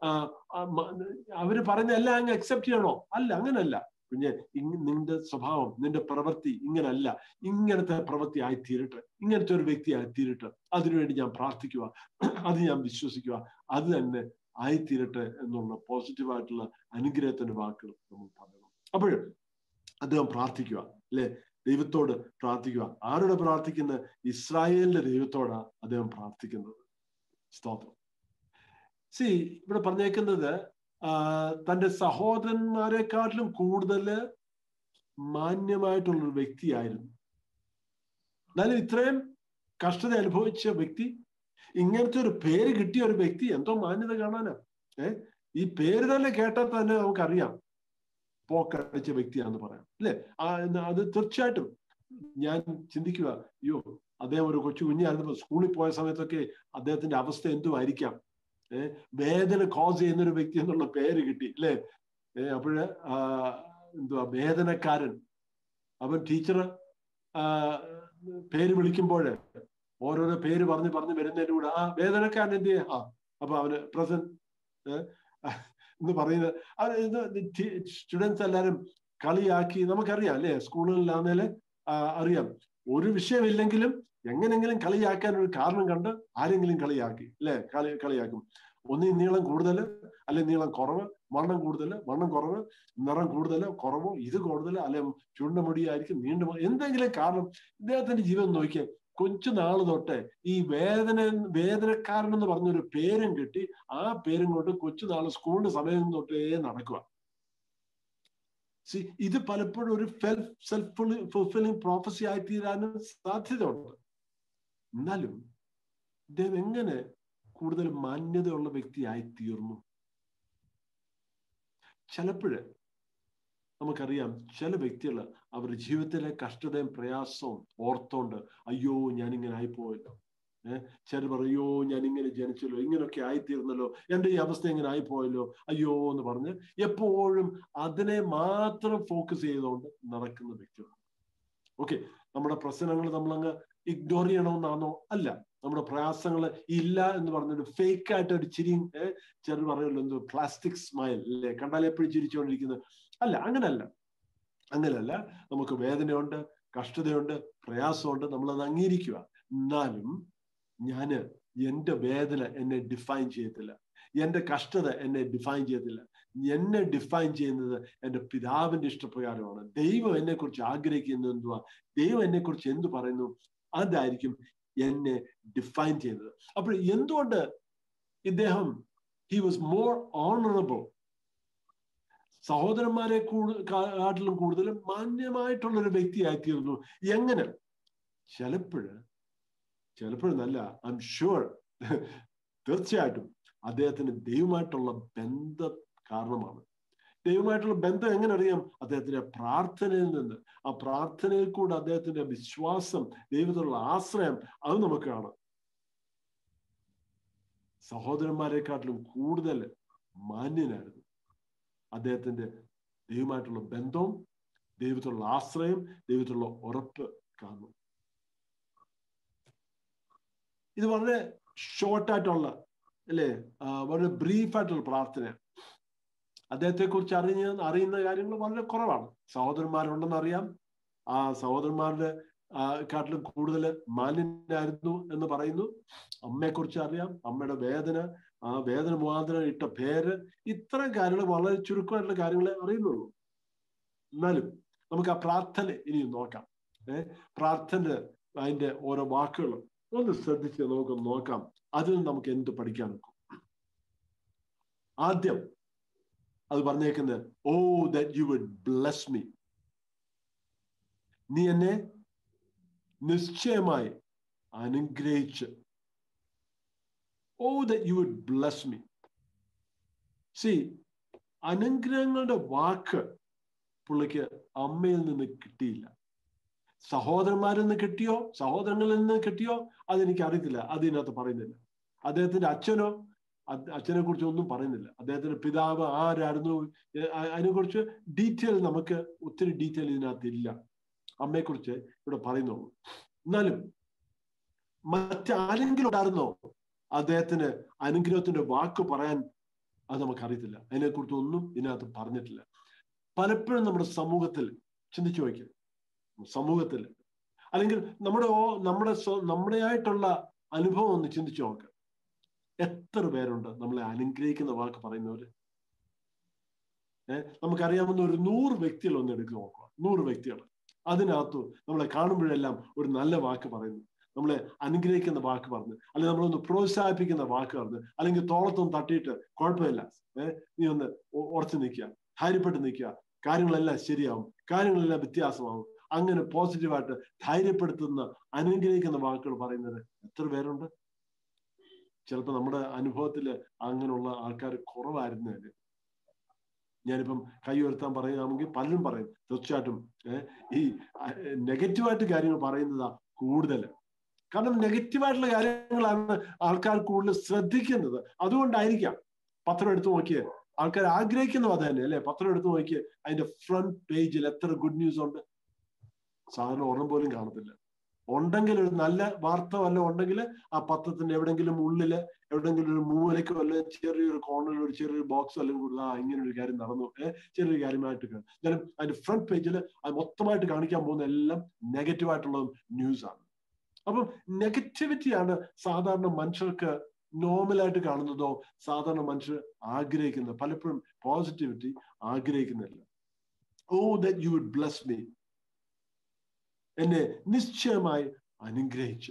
അവര് പറഞ്ഞ എല്ലാം അങ്ങ് അക്സെപ്റ്റ് ചെയ്യണോ അല്ല അങ്ങനല്ല കുഞ്ഞെ നിന്റെ സ്വഭാവം നിന്റെ പ്രവൃത്തി ഇങ്ങനല്ല ഇങ്ങനത്തെ പ്രവൃത്തി ആയി തീരട്ടെ ഇങ്ങനത്തെ ഒരു വ്യക്തി ആയി തീരട്ടെ അതിനുവേണ്ടി ഞാൻ പ്രാർത്ഥിക്കുക അത് ഞാൻ വിശ്വസിക്കുക അത് തന്നെ ആയിത്തീരട്ടെ എന്നുള്ള പോസിറ്റീവായിട്ടുള്ള അനുഗ്രഹത്തിന്റെ വാക്കുകൾ നമ്മൾ പറയണം അപ്പോഴും അദ്ദേഹം പ്രാർത്ഥിക്കുക അല്ലെ ദൈവത്തോട് പ്രാർത്ഥിക്കുക ആരോട് പ്രാർത്ഥിക്കുന്ന ഇസ്രായേലിന്റെ ദൈവത്തോടാണ് അദ്ദേഹം പ്രാർത്ഥിക്കുന്നത് സ്തോത്രം സി ഇവിടെ പറഞ്ഞേക്കുന്നത് തന്റെ സഹോദരന്മാരെക്കാട്ടിലും കൂടുതൽ മാന്യമായിട്ടുള്ള ഒരു വ്യക്തിയായിരുന്നു എന്നാലും ഇത്രയും കഷ്ടത അനുഭവിച്ച വ്യക്തി ഇങ്ങനത്തെ ഒരു പേര് കിട്ടിയ ഒരു വ്യക്തി എന്തോ മാന്യത കാണാനാ ഏ ഈ പേര് തന്നെ കേട്ടാൽ തന്നെ നമുക്കറിയാം പോക്കടിച്ച വ്യക്തിയാണെന്ന് പറയാം അല്ലെ അത് തീർച്ചയായിട്ടും ഞാൻ ചിന്തിക്കുക അയ്യോ അദ്ദേഹം ഒരു കൊച്ചു കുഞ്ഞായിരുന്നപ്പോ സ്കൂളിൽ പോയ സമയത്തൊക്കെ അദ്ദേഹത്തിന്റെ അവസ്ഥ എന്തുമായിരിക്കാം ഏഹ് വേദന കോസ് ചെയ്യുന്ന ഒരു വ്യക്തി എന്നുള്ള പേര് കിട്ടി അല്ലെ ഏഹ് അപ്പോഴ് എന്തുവാ വേദനക്കാരൻ അവൻ ടീച്ചർ പേര് വിളിക്കുമ്പോൾ ഓരോരോ പേര് പറഞ്ഞ് പറഞ്ഞ് വരുന്നതിന്റെ കൂടെ ആ വേദനക്കാരൻ എന്ത് ചെയ്യാ ആ അപ്പൊ അവന് പ്രസന്റ് എന്ന് പറയുന്നത് സ്റ്റുഡൻസ് എല്ലാരും കളിയാക്കി നമുക്കറിയാം അല്ലെ സ്കൂളുകളിലാന്നേല് അറിയാം ഒരു വിഷയമില്ലെങ്കിലും എങ്ങനെങ്കിലും കളിയാക്കാൻ ഒരു കാരണം കണ്ട് ആരെങ്കിലും കളിയാക്കി അല്ലെ കളി കളിയാക്കും ഒന്നീ നീളം കൂടുതൽ അല്ലെ നീളം കുറവ് വണ്ണം കൂടുതൽ വണ്ണം കുറവ് നിറം കൂടുതൽ കുറവോ ഇത് കൂടുതൽ അല്ലെ ചുണ്ട മുടിയായിരിക്കും നീണ്ട എന്തെങ്കിലും കാരണം ഇദ്ദേഹത്തിന്റെ ജീവൻ നോക്കിയാൽ കൊച്ചു നാള് തൊട്ടേ ഈ വേദന വേദനക്കാരൻ എന്ന് പറഞ്ഞൊരു പേരും കിട്ടി ആ പേരും കൊണ്ട് കൊച്ചു നാള് സ്കൂളിന്റെ സമയം തൊട്ടേ നടക്കുക സി ഇത് പലപ്പോഴും ഒരു സെൽഫ് ഫുൾഫില്ലിംഗ് പ്രോഫസി ആയി തീരാനും സാധ്യതയുണ്ട് എന്നാലും ഇദ്ദേഹം എങ്ങനെ കൂടുതൽ മാന്യതയുള്ള വ്യക്തിയായി തീർന്നു ചിലപ്പോഴ് നമുക്കറിയാം ചില വ്യക്തികൾ അവരുടെ ജീവിതത്തിലെ കഷ്ടതയും പ്രയാസവും ഓർത്തോണ്ട് അയ്യോ ഞാൻ ഇങ്ങനെ ആയിപ്പോയല്ലോ ഏഹ് ചിലർ പറയോ ഞാൻ ഇങ്ങനെ ജനിച്ചല്ലോ ഇങ്ങനെയൊക്കെ ആയിത്തീർന്നല്ലോ എൻ്റെ ഈ അവസ്ഥ ഇങ്ങനെ ആയിപ്പോയല്ലോ അയ്യോ എന്ന് പറഞ്ഞ് എപ്പോഴും അതിനെ മാത്രം ഫോക്കസ് ചെയ്തുകൊണ്ട് നടക്കുന്ന വ്യക്തികളാണ് ഓക്കെ നമ്മുടെ പ്രശ്നങ്ങൾ നമ്മളങ്ങ് ഇഗ്നോർ ചെയ്യണമെന്നാണോ അല്ല നമ്മുടെ പ്രയാസങ്ങൾ ഇല്ല എന്ന് പറഞ്ഞൊരു ഫേക്ക് ആയിട്ട് ഒരു ചിരി ചിലർ പറയുമല്ലോ എന്തോ പ്ലാസ്റ്റിക് സ്മൈൽ അല്ലേ കണ്ടാൽ എപ്പോഴും ചിരിച്ചുകൊണ്ടിരിക്കുന്നത് അല്ല അങ്ങനല്ല അങ്ങനല്ല നമുക്ക് വേദനയുണ്ട് കഷ്ടതയുണ്ട് പ്രയാസമുണ്ട് നമ്മളത് അംഗീകരിക്കുക എന്നാലും ഞാന് എന്റെ വേദന എന്നെ ഡിഫൈൻ ചെയ്യത്തില്ല എന്റെ കഷ്ടത എന്നെ ഡിഫൈൻ ചെയ്യത്തില്ല എന്നെ ഡിഫൈൻ ചെയ്യുന്നത് എന്റെ പിതാവിന്റെ ഇഷ്ടപ്രകാരമാണ് ദൈവം എന്നെ കുറിച്ച് ആഗ്രഹിക്കുന്നത് എന്തുവാ ദൈവം എന്നെ കുറിച്ച് എന്ത് പറയുന്നു അതായിരിക്കും എന്നെ ഡിഫൈൻ ചെയ്യുന്നത് അപ്പോൾ എന്തുകൊണ്ട് ഇദ്ദേഹം ഹി വാസ് മോർ ഓണറബിൾ സഹോദരന്മാരെ കാട്ടിലും കൂടുതൽ മാന്യമായിട്ടുള്ള ഒരു വ്യക്തിയായിത്തീർന്നു എങ്ങനെ ചിലപ്പോഴ് ചിലപ്പോഴെന്നല്ല ഐ എം ഷുവർ തീർച്ചയായിട്ടും അദ്ദേഹത്തിന് ദൈവമായിട്ടുള്ള ബന്ധം കാരണമാണ് ദൈവമായിട്ടുള്ള ബന്ധം എങ്ങനെ അറിയാം അദ്ദേഹത്തിന്റെ പ്രാർത്ഥനയിൽ നിന്ന് ആ പ്രാർത്ഥനയിൽ കൂടെ അദ്ദേഹത്തിന്റെ വിശ്വാസം ദൈവത്തിലുള്ള ആശ്രയം അത് നമുക്ക് കാണാം സഹോദരന്മാരെക്കാട്ടിലും കൂടുതൽ മാന്യനായിരുന്നു അദ്ദേഹത്തിന്റെ ദൈവമായിട്ടുള്ള ബന്ധവും ദൈവത്തിലുള്ള ആശ്രയം ദൈവത്തിലുള്ള ഉറപ്പ് കാണുന്നു ഇത് വളരെ ഷോർട്ടായിട്ടുള്ള അല്ലേ വളരെ ബ്രീഫായിട്ടുള്ള പ്രാർത്ഥനയാണ് അദ്ദേഹത്തെ കുറിച്ച് അറിഞ്ഞ അറിയുന്ന കാര്യങ്ങൾ വളരെ കുറവാണ് സഹോദരന്മാരുണ്ടെന്ന് അറിയാം ആ സഹോദരന്മാരുടെ കാട്ടിലും കൂടുതൽ മാന്യനായിരുന്നു എന്ന് പറയുന്നു അമ്മയെക്കുറിച്ച് അറിയാം അമ്മയുടെ വേദന ആ വേദന മുഖാന്തരം ഇട്ട പേര് ഇത്തരം കാര്യങ്ങൾ വളരെ ചുരുക്കമായിട്ടുള്ള കാര്യങ്ങളെ അറിയുന്നുള്ളൂ എന്നാലും നമുക്ക് ആ പ്രാർത്ഥന ഇനി നോക്കാം ഏഹ് പ്രാർത്ഥന അതിന്റെ ഓരോ വാക്കുകളും ഒന്ന് ശ്രദ്ധിച്ച് നമുക്ക് നോക്കാം അതിൽ നമുക്ക് എന്ത് പഠിക്കാൻ നോക്കും ആദ്യം അത് പറഞ്ഞേക്കുന്നത് oh that you would bless me നീ എന്നെ നിശ്ചയമായി അനുഗ്രഹിച്ച് oh that you would bless me സി അനുഗ്രഹങ്ങളുടെ വാക്ക് പുള്ളിക്ക് അമ്മയിൽ നിന്ന് കിട്ടിയില്ല സഹോദരന്മാരിൽ നിന്ന് കിട്ടിയോ സഹോദരങ്ങളിൽ നിന്ന് കിട്ടിയോ അതെനിക്ക് അറിയത്തില്ല അത് ഇതിനകത്ത് പറയുന്നില്ല അദ്ദേഹത്തിന്റെ അച്ഛനോ അച്ഛനെ കുറിച്ച് ഒന്നും പറയുന്നില്ല അദ്ദേഹത്തിന്റെ പിതാവ് ആരായിരുന്നു അതിനെക്കുറിച്ച് ഡീറ്റെയിൽ നമുക്ക് ഒത്തിരി ഡീറ്റെയിൽ ഇതിനകത്ത് ഇല്ല അമ്മയെക്കുറിച്ച് ഇവിടെ പറയുന്നുള്ളൂ എന്നാലും മറ്റാരെങ്കിലും ഉണ്ടായിരുന്നോ അദ്ദേഹത്തിന് അനുഗ്രഹത്തിന്റെ വാക്ക് പറയാൻ അത് നമുക്കറിയത്തില്ല അതിനെക്കുറിച്ച് ഒന്നും ഇതിനകത്ത് പറഞ്ഞിട്ടില്ല പലപ്പോഴും നമ്മുടെ സമൂഹത്തിൽ ചിന്തിച്ചു നോക്കുക സമൂഹത്തിൽ അല്ലെങ്കിൽ നമ്മുടെ നമ്മുടെ നമ്മുടെ ആയിട്ടുള്ള അനുഭവം ഒന്ന് ചിന്തിച്ചു നോക്കുക എത്ര പേരുണ്ട് നമ്മളെ അനുഗ്രഹിക്കുന്ന വാക്ക് പറയുന്നവര് ഏഹ് നമുക്കറിയാവുന്ന ഒരു നൂറ് വ്യക്തികൾ ഒന്ന് എടുക്കുക നോക്കുക നൂറ് വ്യക്തികൾ അതിനകത്തു നമ്മളെ കാണുമ്പോഴെല്ലാം ഒരു നല്ല വാക്ക് പറയുന്നു നമ്മളെ അനുഗ്രഹിക്കുന്ന വാക്ക് പറഞ്ഞ് അല്ലെങ്കിൽ നമ്മളൊന്ന് പ്രോത്സാഹിപ്പിക്കുന്ന വാക്ക് പറഞ്ഞ് അല്ലെങ്കിൽ തോളത്തൊന്ന് തട്ടിയിട്ട് കുഴപ്പമില്ല ഏഹ് നീ ഒന്ന് ഉറച്ചു നിൽക്കുക ധൈര്യപ്പെട്ട് നിൽക്കുക കാര്യങ്ങളെല്ലാം ശരിയാവും കാര്യങ്ങളെല്ലാം വ്യത്യാസമാവും അങ്ങനെ പോസിറ്റീവായിട്ട് ധൈര്യപ്പെടുത്തുന്ന അനുഗ്രഹിക്കുന്ന വാക്കുകൾ പറയുന്നത് എത്ര പേരുണ്ട് ചിലപ്പോൾ നമ്മുടെ അനുഭവത്തിൽ അങ്ങനെയുള്ള ആൾക്കാർ കുറവായിരുന്നേനെ ഞാനിപ്പം കൈ ഉയർത്താൻ പറയുകയാണെങ്കിൽ പലരും പറയും തീർച്ചയായിട്ടും ഈ നെഗറ്റീവായിട്ട് കാര്യങ്ങൾ പറയുന്നതാ കൂടുതൽ കാരണം നെഗറ്റീവായിട്ടുള്ള കാര്യങ്ങളാണ് ആൾക്കാർ കൂടുതൽ ശ്രദ്ധിക്കുന്നത് അതുകൊണ്ടായിരിക്കാം പത്രം എടുത്തു നോക്കിയേ ആൾക്കാർ ആഗ്രഹിക്കുന്നത് അത് തന്നെ അല്ലെ പത്രം എടുത്തു നോക്കിയേ അതിന്റെ ഫ്രണ്ട് പേജിൽ എത്ര ഗുഡ് ന്യൂസ് ഉണ്ട് സാധാരണ ഒരെണ്ണം പോലും കാണത്തില്ല ഉണ്ടെങ്കിൽ ഒരു നല്ല വാർത്ത വല്ല ഉണ്ടെങ്കിൽ ആ പത്രത്തിന്റെ എവിടെങ്കിലും ഉള്ളില് എവിടെങ്കിലും ഒരു മൂലയ്ക്ക് വല്ല ചെറിയൊരു കോർണറിൽ ഒരു ചെറിയൊരു ബോക്സ് വല്ലതും കൂടുതൽ ആ ഇങ്ങനെ ഒരു കാര്യം നടന്നു ഏഹ് ചെറിയൊരു കാര്യമായിട്ട് എന്നാലും അതിന്റെ ഫ്രണ്ട് പേജിൽ അത് മൊത്തമായിട്ട് കാണിക്കാൻ പോകുന്ന എല്ലാം നെഗറ്റീവ് ആയിട്ടുള്ള ന്യൂസ് ആണ് അപ്പം നെഗറ്റിവിറ്റിയാണ് സാധാരണ മനുഷ്യർക്ക് നോർമലായിട്ട് കാണുന്നതോ സാധാരണ മനുഷ്യർ ആഗ്രഹിക്കുന്നത് പലപ്പോഴും പോസിറ്റിവിറ്റി ആഗ്രഹിക്കുന്നില്ല oh that you would bless me എന്നെ നിശ്ചയമായി അനുഗ്രഹിച്ചു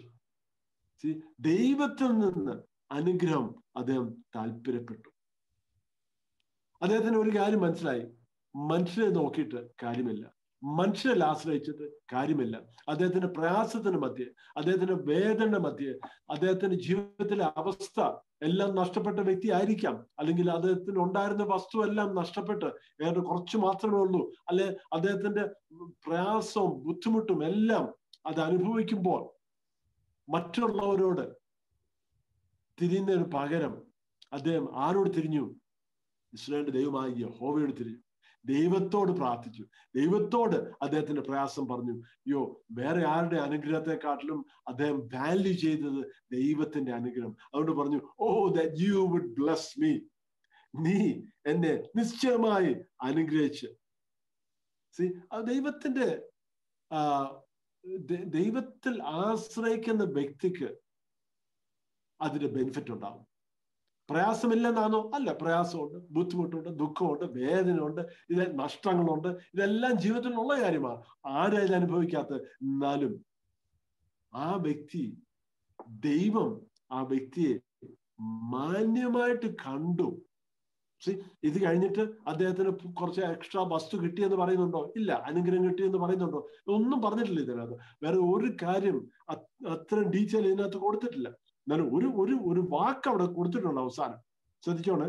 ദൈവത്തിൽ നിന്ന് അനുഗ്രഹം അദ്ദേഹം താല്പര്യപ്പെട്ടു അദ്ദേഹത്തിന് ഒരു കാര്യം മനസ്സിലായി മനുഷ്യരെ നോക്കിയിട്ട് കാര്യമില്ല മനുഷ്യരിൽ ആശ്രയിച്ചിട്ട് കാര്യമില്ല അദ്ദേഹത്തിന്റെ പ്രയാസത്തിന് മധ്യേ അദ്ദേഹത്തിന്റെ വേദന മധ്യേ അദ്ദേഹത്തിന്റെ ജീവിതത്തിലെ അവസ്ഥ എല്ലാം നഷ്ടപ്പെട്ട വ്യക്തി ആയിരിക്കാം അല്ലെങ്കിൽ അദ്ദേഹത്തിന് ഉണ്ടായിരുന്ന വസ്തു എല്ലാം നഷ്ടപ്പെട്ട് ഏറെ കുറച്ച് മാത്രമേ ഉള്ളൂ അല്ലെ അദ്ദേഹത്തിന്റെ പ്രയാസവും ബുദ്ധിമുട്ടും എല്ലാം അത് അനുഭവിക്കുമ്പോൾ മറ്റുള്ളവരോട് തിരിയുന്നതിന് പകരം അദ്ദേഹം ആരോട് തിരിഞ്ഞു ഇസ്രായേലിന്റെ ദൈവമായ യഹോവയോട് തിരിഞ്ഞു ദൈവത്തോട് പ്രാർത്ഥിച്ചു ദൈവത്തോട് അദ്ദേഹത്തിന്റെ പ്രയാസം പറഞ്ഞു യോ വേറെ ആരുടെ അനുഗ്രഹത്തെക്കാട്ടിലും അദ്ദേഹം വാല്യൂ ചെയ്തത് ദൈവത്തിന്റെ അനുഗ്രഹം അതുകൊണ്ട് പറഞ്ഞു oh that you would bless me നീ എന്നെ നിശ്ചയമായി അനുഗ്രഹിച്ച് സി ദൈവത്തിന്റെ ദൈവത്തിൽ ആശ്രയിക്കുന്ന വ്യക്തിക്ക് അതിന്റെ ബെനിഫിറ്റ് ഉണ്ടാവും പ്രയാസമില്ലെന്നാണോ അല്ല പ്രയാസമുണ്ട് ബുദ്ധിമുട്ടുണ്ട് ദുഃഖമുണ്ട് വേദനയുണ്ട് ഇത് നഷ്ടങ്ങളുണ്ട് ഇതെല്ലാം ജീവിതത്തിലുള്ള കാര്യമാണ് ആരും ഇത് അനുഭവിക്കാത്ത എന്നാലും ആ വ്യക്തി ദൈവം ആ വ്യക്തിയെ മാന്യമായിട്ട് കണ്ടു ഇത് കഴിഞ്ഞിട്ട് അദ്ദേഹത്തിന് കുറച്ച് എക്സ്ട്രാ വസ്തു കിട്ടിയെന്ന് പറയുന്നുണ്ടോ ഇല്ല അനുഗ്രഹം കിട്ടിയെന്ന് പറയുന്നുണ്ടോ ഒന്നും പറഞ്ഞിട്ടില്ല ഇതിനകത്ത് വേറെ ഒരു കാര്യം അത്രയും ഡീറ്റെയിൽ ഇതിനകത്ത് കൊടുത്തിട്ടില്ല എന്നാലും ഒരു ഒരു ഒരു വാക്ക് അവിടെ കൊടുത്തിട്ടുണ്ട് അവസാനം ശ്രദ്ധിച്ചോണേ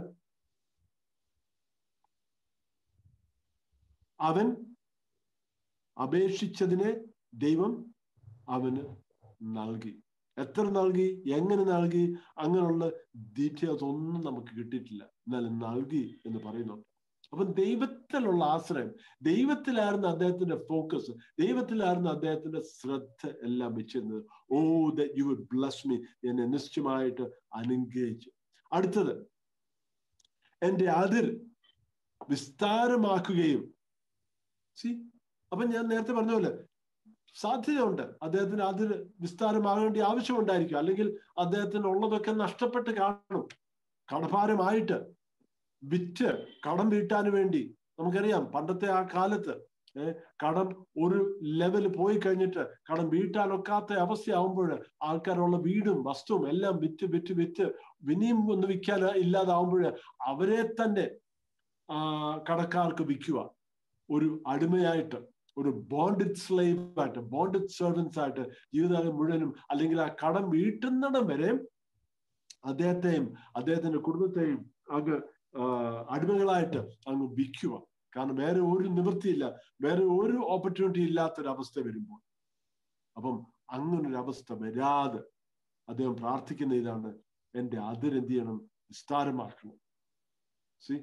അവൻ അപേക്ഷിച്ചതിനെ ദൈവം അവന് നൽകി എത്ര നൽകി എങ്ങനെ നൽകി അങ്ങനെയുള്ള ഡീറ്റെയിൽസ് ഒന്നും നമുക്ക് കിട്ടിയിട്ടില്ല എന്നാലും നൽകി എന്ന് പറയുന്നുണ്ട് അപ്പം ദൈവത്തിലുള്ള ആശ്രയം ദൈവത്തിലായിരുന്നു അദ്ദേഹത്തിന്റെ ഫോക്കസ് ദൈവത്തിലായിരുന്നു അദ്ദേഹത്തിന്റെ ശ്രദ്ധ എല്ലാം വെച്ചിരുന്നത് oh that you would bless me എന്നെ നിശ്ചയമായിട്ട് അനുഗ്രഹിച്ചു അടുത്തത് എന്റെ അതിർ വിസ്താരമാക്കുകയും സി അപ്പൊ ഞാൻ നേരത്തെ പറഞ്ഞ പോലെ സാധ്യതയുണ്ട് അദ്ദേഹത്തിന് അതിൽ വിസ്താരമാകേണ്ട ആവശ്യമുണ്ടായിരിക്കും അല്ലെങ്കിൽ അദ്ദേഹത്തിന് ഉള്ളതൊക്കെ നഷ്ടപ്പെട്ട് കാണും കടഭാരമായിട്ട് വിറ്റ് കടം വീട്ടാൻ വേണ്ടി നമുക്കറിയാം പണ്ടത്തെ ആ കാലത്ത് കടം ഒരു ലെവൽ പോയി കഴിഞ്ഞിട്ട് കടം വീട്ടാനൊക്കാത്ത അവസ്ഥയാവുമ്പോൾ ആൾക്കാരുള്ള വീടും വസ്തുവും എല്ലാം വിറ്റ് വിറ്റ് വിറ്റ് വിനിയും ഒന്ന് വിൽക്കാൻ ഇല്ലാതാവുമ്പോൾ അവരെ തന്നെ ആ കടക്കാർക്ക് വിൽക്കുക ഒരു അടിമയായിട്ട് ഒരു ബോണ്ടഡ് സ്ലേവ് ആയിട്ട് ബോണ്ടഡ് സെർവൻസ് ആയിട്ട് ജീവിതകാലം മുഴുവനും അല്ലെങ്കിൽ ആ കടം വീട്ടുന്നിടം വരെ അദ്ദേഹത്തെയും അദ്ദേഹത്തിന്റെ കുടുംബത്തെയും അങ്ങ് അടിമകളായിട്ട് അങ്ങ് വിൽക്കുക കാരണം വേറെ ഒരു നിവൃത്തിയില്ല വേറെ ഒരു ഓപ്പർച്യൂണിറ്റി ഇല്ലാത്തൊരവസ്ഥ വരുമ്പോൾ അപ്പം അങ്ങനൊരു അവസ്ഥ വരാതെ അദ്ദേഹം പ്രാർത്ഥിക്കുന്ന ഇതാണ് എന്റെ അതിരെന്ത് ചെയ്യണം വിസ്താരമാക്കണം സി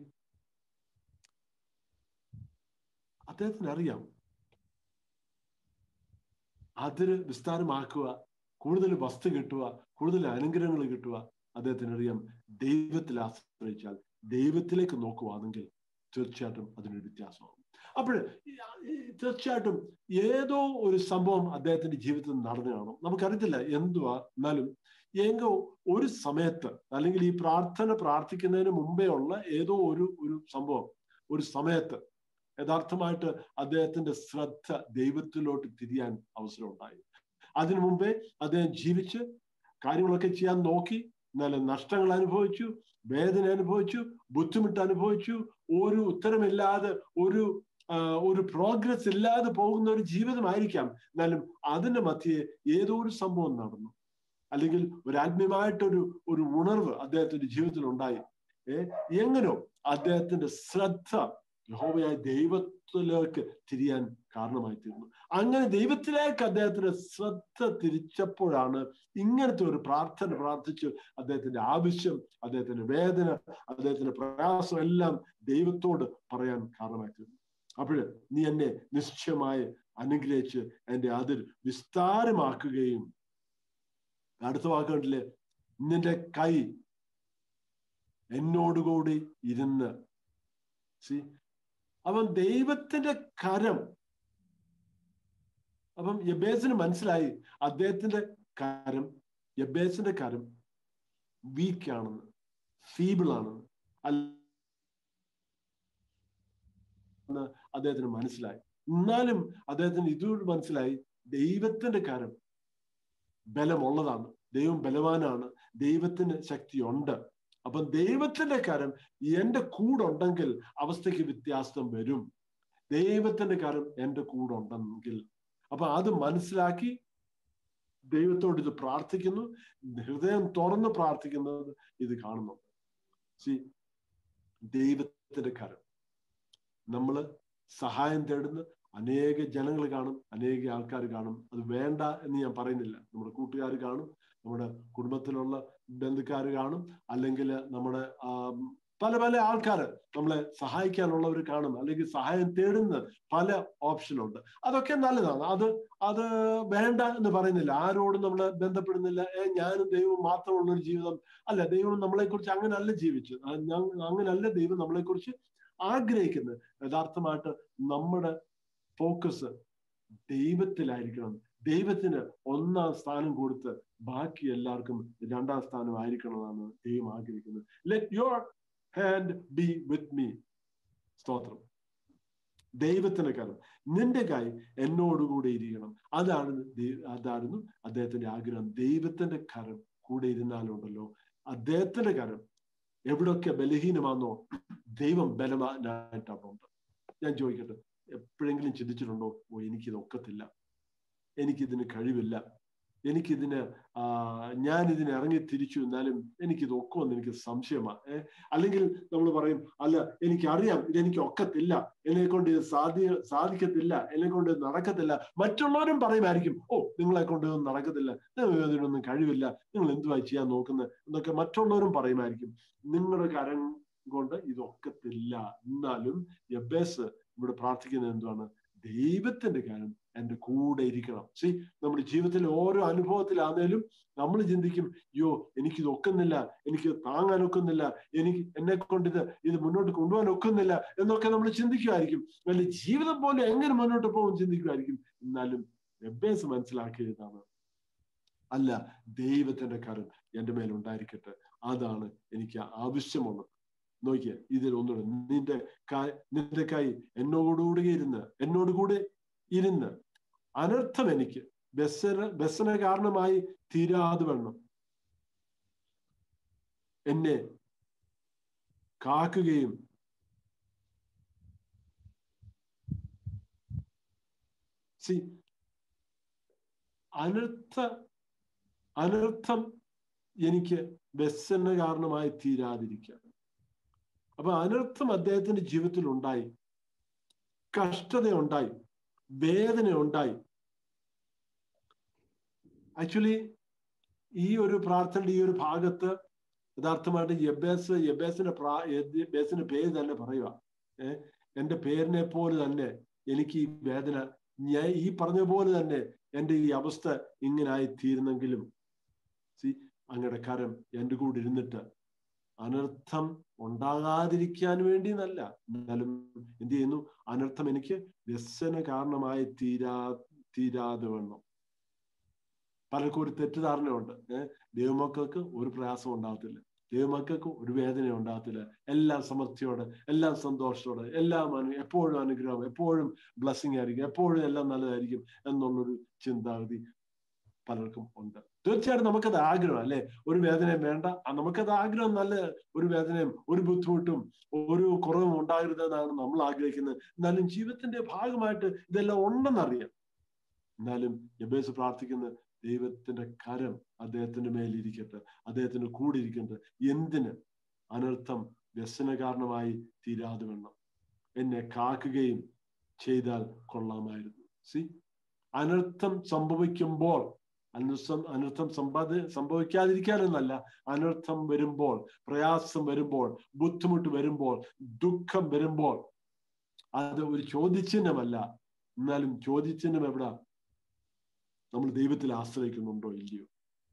അദ്ദേഹത്തിന് അറിയാം അതിര് വിസ്താരമാക്കുക കൂടുതൽ വസ്തു കിട്ടുക കൂടുതൽ അനുഗ്രഹങ്ങൾ കിട്ടുക അദ്ദേഹത്തിന് അറിയാം ദൈവത്തിൽ ആശ്രയിച്ചാൽ ദൈവത്തിലേക്ക് നോക്കുവാണെങ്കിൽ തീർച്ചയായിട്ടും അതിനൊരു വ്യത്യാസമാകും അപ്പോൾ തീർച്ചയായിട്ടും ഏതോ ഒരു സംഭവം അദ്ദേഹത്തിന്റെ ജീവിതത്തിൽ നടന്നു കാണും നമുക്കറിയത്തില്ല എന്തുവാ എന്നാലും എങ്കോ ഒരു സമയത്ത് അല്ലെങ്കിൽ ഈ പ്രാർത്ഥന പ്രാർത്ഥിക്കുന്നതിന് മുമ്പേ ഉള്ള ഏതോ ഒരു ഒരു സംഭവം ഒരു സമയത്ത് യഥാർത്ഥമായിട്ട് അദ്ദേഹത്തിന്റെ ശ്രദ്ധ ദൈവത്തിലോട്ട് തിരിയാൻ അവസരം ഉണ്ടായി അതിനു മുമ്പേ അദ്ദേഹം ജീവിച്ച് കാര്യങ്ങളൊക്കെ ചെയ്യാൻ നോക്കി നല്ല നഷ്ടങ്ങൾ അനുഭവിച്ചു വേദന അനുഭവിച്ചു ബുദ്ധിമുട്ട് അനുഭവിച്ചു ഒരു ഉത്തരമില്ലാതെ ഒരു ഒരു പ്രോഗ്രസ് ഇല്ലാതെ പോകുന്ന ഒരു ജീവിതമായിരിക്കാം എന്നാലും അതിന്റെ മധ്യേ ഏതോ ഒരു സംഭവം നടന്നു അല്ലെങ്കിൽ ഒരു ആത്മീയമായിട്ടൊരു ഒരു ഉണർവ് അദ്ദേഹത്തിന്റെ ജീവിതത്തിൽ ഉണ്ടായി ഏർ എങ്ങനോ അദ്ദേഹത്തിന്റെ ശ്രദ്ധ യഹോവയായ ദൈവത്തിലേക്ക് തിരിയാൻ കാരണമായി തീർന്നു അങ്ങനെ ദൈവത്തിലേക്ക് അദ്ദേഹത്തിന്റെ ശ്രദ്ധ തിരിച്ചപ്പോഴാണ് ഇങ്ങനത്തെ ഒരു പ്രാർത്ഥന പ്രാർത്ഥിച്ച് അദ്ദേഹത്തിന്റെ ആവശ്യം അദ്ദേഹത്തിന്റെ വേദന അദ്ദേഹത്തിന്റെ പ്രയാസം എല്ലാം ദൈവത്തോട് പറയാൻ കാരണമായി തീർന്നു അപ്പോഴ് നീ എന്നെ നിശ്ചയമായി അനുഗ്രഹിച്ച് എന്റെ അതിർ വിസ്താരമാക്കുകയും അടുത്ത വാക്കുകളില് നിന്റെ കൈ എന്നോടുകൂടി ഇരുന്ന് സി അവൻ ദൈവത്തിന്റെ കരം അപ്പം യബേസിന് മനസ്സിലായി അദ്ദേഹത്തിന്റെ കരം യബേസിന്റെ കരം വീക്ക് ആണെന്ന് ഫീബിൾ ആണെന്ന് അല്ല അദ്ദേഹത്തിന് മനസ്സിലായി എന്നാലും അദ്ദേഹത്തിന് ഇതുകൊണ്ട് മനസ്സിലായി ദൈവത്തിന്റെ കരം ബലമുള്ളതാണ് ദൈവം ബലവാനാണ് ദൈവത്തിന് ശക്തിയുണ്ട് അപ്പം ദൈവത്തിന്റെ കരം എന്റെ കൂടുണ്ടെങ്കിൽ അവസ്ഥയ്ക്ക് വ്യത്യാസം വരും ദൈവത്തിന്റെ കരം എന്റെ കൂടുണ്ടെങ്കിൽ അപ്പൊ അത് മനസ്സിലാക്കി ദൈവത്തോട് ഇത് പ്രാർത്ഥിക്കുന്നു ഹൃദയം തുറന്ന് പ്രാർത്ഥിക്കുന്നത് ഇത് കാണുന്നുണ്ട് സി ദൈവത്തിന്റെ കരം നമ്മള് സഹായം തേടുന്ന അനേക ജനങ്ങൾ കാണും അനേക ആൾക്കാർ കാണും അത് വേണ്ട എന്ന് ഞാൻ പറയുന്നില്ല നമ്മുടെ കൂട്ടുകാർ കാണും നമ്മുടെ കുടുംബത്തിലുള്ള ബന്ധുക്കാർ കാണും അല്ലെങ്കിൽ നമ്മുടെ പല പല ആൾക്കാർ നമ്മളെ സഹായിക്കാനുള്ളവർ കാണും അല്ലെങ്കിൽ സഹായം തേടുന്ന പല ഓപ്ഷനുണ്ട് അതൊക്കെ നല്ലതാണ് അത് അത് വേണ്ട എന്ന് പറയുന്നില്ല ആരോടും നമ്മൾ ബന്ധപ്പെടുന്നില്ല ഏ ഞാനും ദൈവവും മാത്രമുള്ള ഒരു ജീവിതം അല്ല ദൈവം നമ്മളെ കുറിച്ച് അങ്ങനല്ല ജീവിച്ചു അങ്ങനല്ല ദൈവം നമ്മളെ കുറിച്ച് ആഗ്രഹിക്കുന്നത് യഥാർത്ഥമായിട്ട് നമ്മുടെ ഫോക്കസ് ദൈവത്തിലായിരിക്കണം ദൈവത്തിന് ഒന്നാം സ്ഥാനം കൊടുത്ത് ബാക്കി എല്ലാവർക്കും രണ്ടാം സ്ഥാനം ആയിരിക്കണമെന്നാണ് ദൈവം ആഗ്രഹിക്കുന്നത് let your hand be with me സ്തോത്രം ദൈവത്തിന്റെ കരം നിന്റെ കൈ എന്നോടുകൂടെ ഇരിക്കണം അതാണ് അതായിരുന്നു അദ്ദേഹത്തിന്റെ ആഗ്രഹം ദൈവത്തിന്റെ കരം കൂടെ ഇരുന്നാലുണ്ടല്ലോ അദ്ദേഹത്തിന്റെ കരം എവിടൊക്കെ ബലഹീനമാണെന്നോ ദൈവം ബലമാനായിട്ടുണ്ട് ഞാൻ ചോദിക്കട്ടെ എപ്പോഴെങ്കിലും ചിന്തിച്ചിട്ടുണ്ടോ ഓ എനിക്കിത് ഒക്കത്തില്ല എനിക്കിതിന് കഴിവില്ല എനിക്കിതിന് ആ ഞാൻ ഇതിന് ഇറങ്ങി തിരിച്ചു എന്നാലും എനിക്കിത് ഒക്കുമെന്ന് എനിക്ക് സംശയമാണ് ഏഹ് അല്ലെങ്കിൽ നമ്മൾ പറയും അല്ല എനിക്കറിയാം ഇതെനിക്ക് ഒക്കത്തില്ല എന്നെ കൊണ്ട് ഇത് സാധി സാധിക്കത്തില്ല എന്നെ കൊണ്ട് ഇത് നടക്കത്തില്ല മറ്റുള്ളവരും പറയുമായിരിക്കും ഓ നിങ്ങളെ കൊണ്ട് ഇതൊന്നും നടക്കത്തില്ല നിങ്ങൾക്ക് ഇതിനൊന്നും കഴിവില്ല നിങ്ങൾ എന്തുവായി ചെയ്യാൻ നോക്കുന്നത് എന്നൊക്കെ മറ്റുള്ളവരും പറയുമായിരിക്കും നിങ്ങളുടെ കരം കൊണ്ട് ഇതൊക്കത്തില്ല എന്നാലും എബേസ് ഇവിടെ പ്രാർത്ഥിക്കുന്നത് എന്താണ് ദൈവത്തിന്റെ കാര്യം എൻ്റെ കൂടെ ഇരിക്കണം സി നമ്മുടെ ജീവിതത്തിലെ ഓരോ അനുഭവത്തിലാണേലും നമ്മൾ ചിന്തിക്കും അയ്യോ എനിക്കിത് ഒക്കുന്നില്ല എനിക്ക് താങ്ങാൻ ഒക്കുന്നില്ല എനിക്ക് എന്നെ കൊണ്ട് ഇത് ഇത് മുന്നോട്ട് കൊണ്ടുപോകാൻ ഒക്കുന്നില്ല എന്നൊക്കെ നമ്മൾ ചിന്തിക്കുമായിരിക്കും അല്ലെ ജീവിതം പോലെ എങ്ങനെ മുന്നോട്ട് പോകും ചിന്തിക്കുമായിരിക്കും എന്നാലും എബേസ് മനസ്സിലാക്കിയതാണ് അല്ല ദൈവത്തിന്റെ കരം എൻ്റെ മേൽ ഉണ്ടായിരിക്കട്ടെ അതാണ് എനിക്ക് ആവശ്യമുള്ളത് നോക്കിയ ഇതിൽ ഒന്നുകൂടെ നിന്റെ നിന്റെ കൈ എന്നോടുകൂടെ ഇരുന്ന് എന്നോട് കൂടെ ഇരുന്ന് അനർത്ഥം എനിക്ക് ബസ്സന ബസ്സന കാരണമായി തീരാതെ വേണം എന്നെ കാക്കുകയും സി അനർത്ഥ അനർത്ഥം എനിക്ക് ബസ്സന കാരണമായി തീരാതിരിക്കാം അപ്പൊ അനർത്ഥം അദ്ദേഹത്തിന്റെ ജീവിതത്തിൽ ഉണ്ടായി കഷ്ടത ഉണ്ടായി വേദന ഉണ്ടായി ആക്ച്വലി ഈ ഒരു പ്രാർത്ഥനയുടെ ഈ ഒരു ഭാഗത്ത് യഥാർത്ഥമായിട്ട് യബേസ് യബേസിന്റെ പ്രാ യബേസിന്റെ പേര് തന്നെ പറയുക ഏഹ് എന്റെ പേരിനെ പോലെ തന്നെ എനിക്ക് ഈ വേദന ഞാൻ ഈ പറഞ്ഞ പോലെ തന്നെ എൻ്റെ ഈ അവസ്ഥ ഇങ്ങനായി തീരുന്നെങ്കിലും സി അങ്ങയുടെ കരം എൻ്റെ കൂടെ ഇരുന്നിട്ട് അനർത്ഥം ഉണ്ടാകാതിരിക്കാൻ വേണ്ടി എന്നല്ല എന്നാലും എന്ത് ചെയ്യുന്നു അനർത്ഥം എനിക്ക് വ്യസന കാരണമായി തീരാ തീരാതെ വേണം പലർക്കും ഒരു തെറ്റിദ്ധാരണയുണ്ട് ഏഹ് ദൈവമക്കൾക്ക് ഒരു പ്രയാസം ഉണ്ടാകത്തില്ല ദൈവമക്കൾക്ക് ഒരു വേദന ഉണ്ടാകത്തില്ല എല്ലാം സമൃദ്ധിയോടെ എല്ലാം സന്തോഷത്തോടെ എല്ലാം അനു എപ്പോഴും അനുഗ്രഹം എപ്പോഴും ബ്ലസ്സിങ് ആയിരിക്കും എപ്പോഴും എല്ലാം നല്ലതായിരിക്കും എന്നുള്ളൊരു ചിന്താഗതി പലർക്കും ഉണ്ട് തീർച്ചയായിട്ടും നമുക്കത് ആഗ്രഹം അല്ലെ ഒരു വേദനയും വേണ്ട നമുക്കത് ആഗ്രഹം നല്ല ഒരു വേദനയും ഒരു ബുദ്ധിമുട്ടും ഒരു കുറവും ഉണ്ടാകരുതെന്നാണ് നമ്മൾ ആഗ്രഹിക്കുന്നത് എന്നാലും ജീവിതത്തിന്റെ ഭാഗമായിട്ട് ഇതെല്ലാം ഉണ്ടെന്നറിയാം എന്നാലും യബേസ് പ്രാർത്ഥിക്കുന്ന ദൈവത്തിന്റെ കരം അദ്ദേഹത്തിന്റെ മേലിരിക്കട്ടെ അദ്ദേഹത്തിന്റെ കൂടെ ഇരിക്കട്ടെ എന്തിന് അനർത്ഥം വ്യസന കാരണമായി തീരാതെ വേണം എന്നെ കാക്കുകയും ചെയ്താൽ കൊള്ളാമായിരുന്നു സി അനർത്ഥം സംഭവിക്കുമ്പോൾ അനർത്ഥം അനർത്ഥം സമ്പാദ സംഭവിക്കാതിരിക്കാനെന്നല്ല അനർത്ഥം വരുമ്പോൾ പ്രയാസം വരുമ്പോൾ ബുദ്ധിമുട്ട് വരുമ്പോൾ ദുഃഖം വരുമ്പോൾ അത് ഒരു ചോദ്യചിഹ്നമല്ല എന്നാലും ചോദ്യചിഹ്നം എവിടാ നമ്മൾ ദൈവത്തിൽ ആശ്രയിക്കുന്നുണ്ടോ ഇല്ലയോ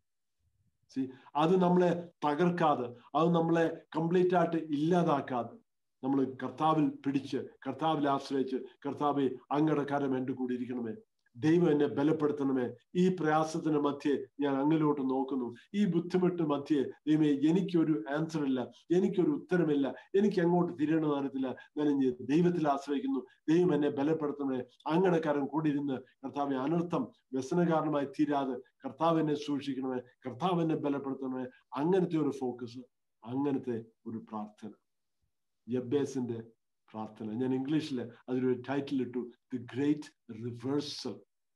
സി അത് നമ്മളെ തകർക്കാതെ അത് നമ്മളെ കംപ്ലീറ്റ് ആയിട്ട് ഇല്ലാതാക്കാതെ നമ്മൾ കർത്താവിൽ പിടിച്ച് കർത്താവിൽ ആശ്രയിച്ച് കർത്താവെ അങ്ങയുടെ കരം എൻ്റെ കൂടെ ഇരിക്കണമേ ദൈവം എന്നെ ബലപ്പെടുത്തണമേ ഈ പ്രയാസത്തിന് മധ്യേ ഞാൻ അങ്ങിലോട്ട് നോക്കുന്നു ഈ ബുദ്ധിമുട്ട് മധ്യേ ദൈവമേ എനിക്കൊരു ആൻസർ ഇല്ല എനിക്കൊരു ഉത്തരമില്ല എനിക്ക് എങ്ങോട്ട് തിരിയണമെന്ന് അറിയത്തില്ല ഞാൻ ഇനി ദൈവത്തിൽ ആശ്രയിക്കുന്നു ദൈവം എന്നെ ബലപ്പെടുത്തണമേ അങ്ങയുടെ കരം കൂടിയിരുന്ന് കർത്താവെ അനർത്ഥം വ്യസനകാരണമായി തീരാതെ കർത്താവ് എന്നെ സൂക്ഷിക്കണമേ കർത്താവ് എന്നെ ബലപ്പെടുത്തണമേ അങ്ങനത്തെ ഒരു ഫോക്കസ് അങ്ങനത്തെ ഒരു പ്രാർത്ഥന യബേസിന്റെ പ്രാർത്ഥന ഞാൻ ഇംഗ്ലീഷിൽ അതിനൊരു ടൈറ്റിൽ ഇട്ടു ദി ഗ്രേറ്റ് റിവേഴ്സൽ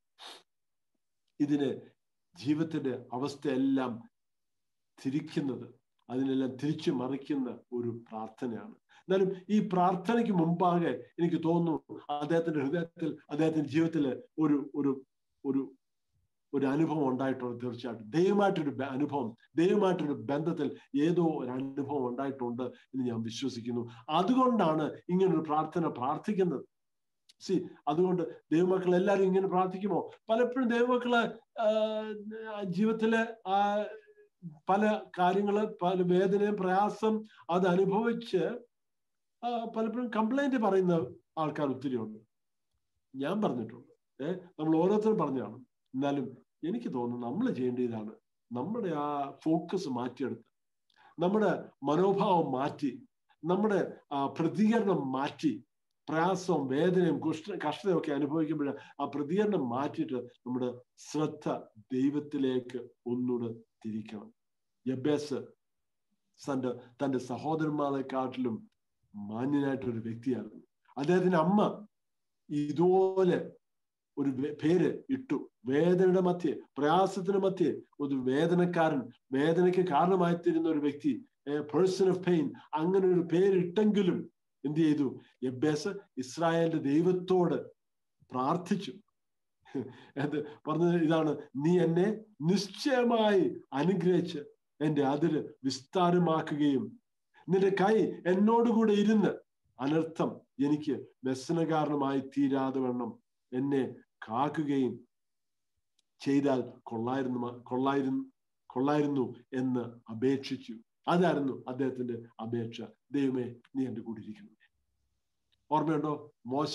ഇതിന് ജീവിതത്തിന്റെ അവസ്ഥയെല്ലാം തിരിക്കുന്നത് അതിനെല്ലാം തിരിച്ചു മറിക്കുന്ന ഒരു പ്രാർത്ഥനയാണ് എന്നാലും ഈ പ്രാർത്ഥനയ്ക്ക് മുമ്പാകെ എനിക്ക് തോന്നുന്നു അദ്ദേഹത്തിന്റെ ഹൃദയത്തിൽ അദ്ദേഹത്തിന്റെ ജീവിതത്തിൽ ഒരു ഒരു ഒരു ഒരു അനുഭവം ഉണ്ടായിട്ടുണ്ട് തീർച്ചയായിട്ടും ദൈവമായിട്ടൊരു അനുഭവം ദൈവമായിട്ടൊരു ബന്ധത്തിൽ ഏതോ ഒരു അനുഭവം ഉണ്ടായിട്ടുണ്ട് എന്ന് ഞാൻ വിശ്വസിക്കുന്നു അതുകൊണ്ടാണ് ഇങ്ങനൊരു പ്രാർത്ഥന പ്രാർത്ഥിക്കുന്നത് സി അതുകൊണ്ട് ദൈവമക്കൾ എല്ലാവരും ഇങ്ങനെ പ്രാർത്ഥിക്കുമോ പലപ്പോഴും ദൈവമക്കള് ജീവിതത്തിലെ ആ പല കാര്യങ്ങള് പല വേദനയും പ്രയാസം അത് അനുഭവിച്ച് പലപ്പോഴും കംപ്ലൈന്റ് പറയുന്ന ആൾക്കാർ ഒത്തിരി ഉണ്ട് ഞാൻ പറഞ്ഞിട്ടുണ്ട് ഏഹ് നമ്മൾ ഓരോരുത്തരും പറഞ്ഞതാണ് എന്നാലും എനിക്ക് തോന്നുന്നു നമ്മൾ ചെയ്യേണ്ട ഇതാണ് നമ്മുടെ ആ ഫോക്കസ് മാറ്റിയെടുത്ത് നമ്മുടെ മനോഭാവം മാറ്റി നമ്മുടെ ആ പ്രതികരണം മാറ്റി പ്രയാസവും വേദനയും കുഷ്ഠ കഷ്ടതയും ഒക്കെ അനുഭവിക്കുമ്പോൾ ആ പ്രതികരണം മാറ്റിയിട്ട് നമ്മുടെ ശ്രദ്ധ ദൈവത്തിലേക്ക് ഒന്നുകൂടെ തിരിക്കണം യബേസ് തന്റെ തന്റെ സഹോദരന്മാരെക്കാട്ടിലും മാന്യനായിട്ടൊരു വ്യക്തിയായിരുന്നു അദ്ദേഹത്തിന്റെ അമ്മ ഇതുപോലെ ഒരു പേര് ഇട്ടു വേദനയുടെ മധ്യേ പ്രയാസത്തിന് മധ്യേ ഒരു വേദനക്കാരൻ വേദനയ്ക്ക് കാരണമായി തീരുന്ന ഒരു വ്യക്തി പേഴ്സൺ ഓഫ് പെയിൻ അങ്ങനെ ഒരു പേരിട്ടെങ്കിലും എന്ത് ചെയ്തു എബേസ് ഇസ്രായേലിന്റെ ദൈവത്തോട് പ്രാർത്ഥിച്ചു അത് പറഞ്ഞത് ഇതാണ് നീ എന്നെ നിശ്ചയമായി അനുഗ്രഹിച്ച് എന്റെ അതിര് വിസ്താരമാക്കുകയും നിന്റെ കൈ എന്നോടുകൂടെ ഇരുന്ന് അനർത്ഥം എനിക്ക് വ്യസനകാരണമായി തീരാതെ വണ്ണം എന്നെ കാക്കുകയും ചെയ്താൽ കൊള്ളായിരുന്നു കൊള്ളായിരുന്നു കൊള്ളായിരുന്നു എന്ന് അപേക്ഷിച്ചു അതായിരുന്നു അദ്ദേഹത്തിന്റെ അപേക്ഷ ദൈവമേ നീ എന്റെ കൂടെ ഇരിക്കണം ഓർമ്മയുണ്ടോ മോശ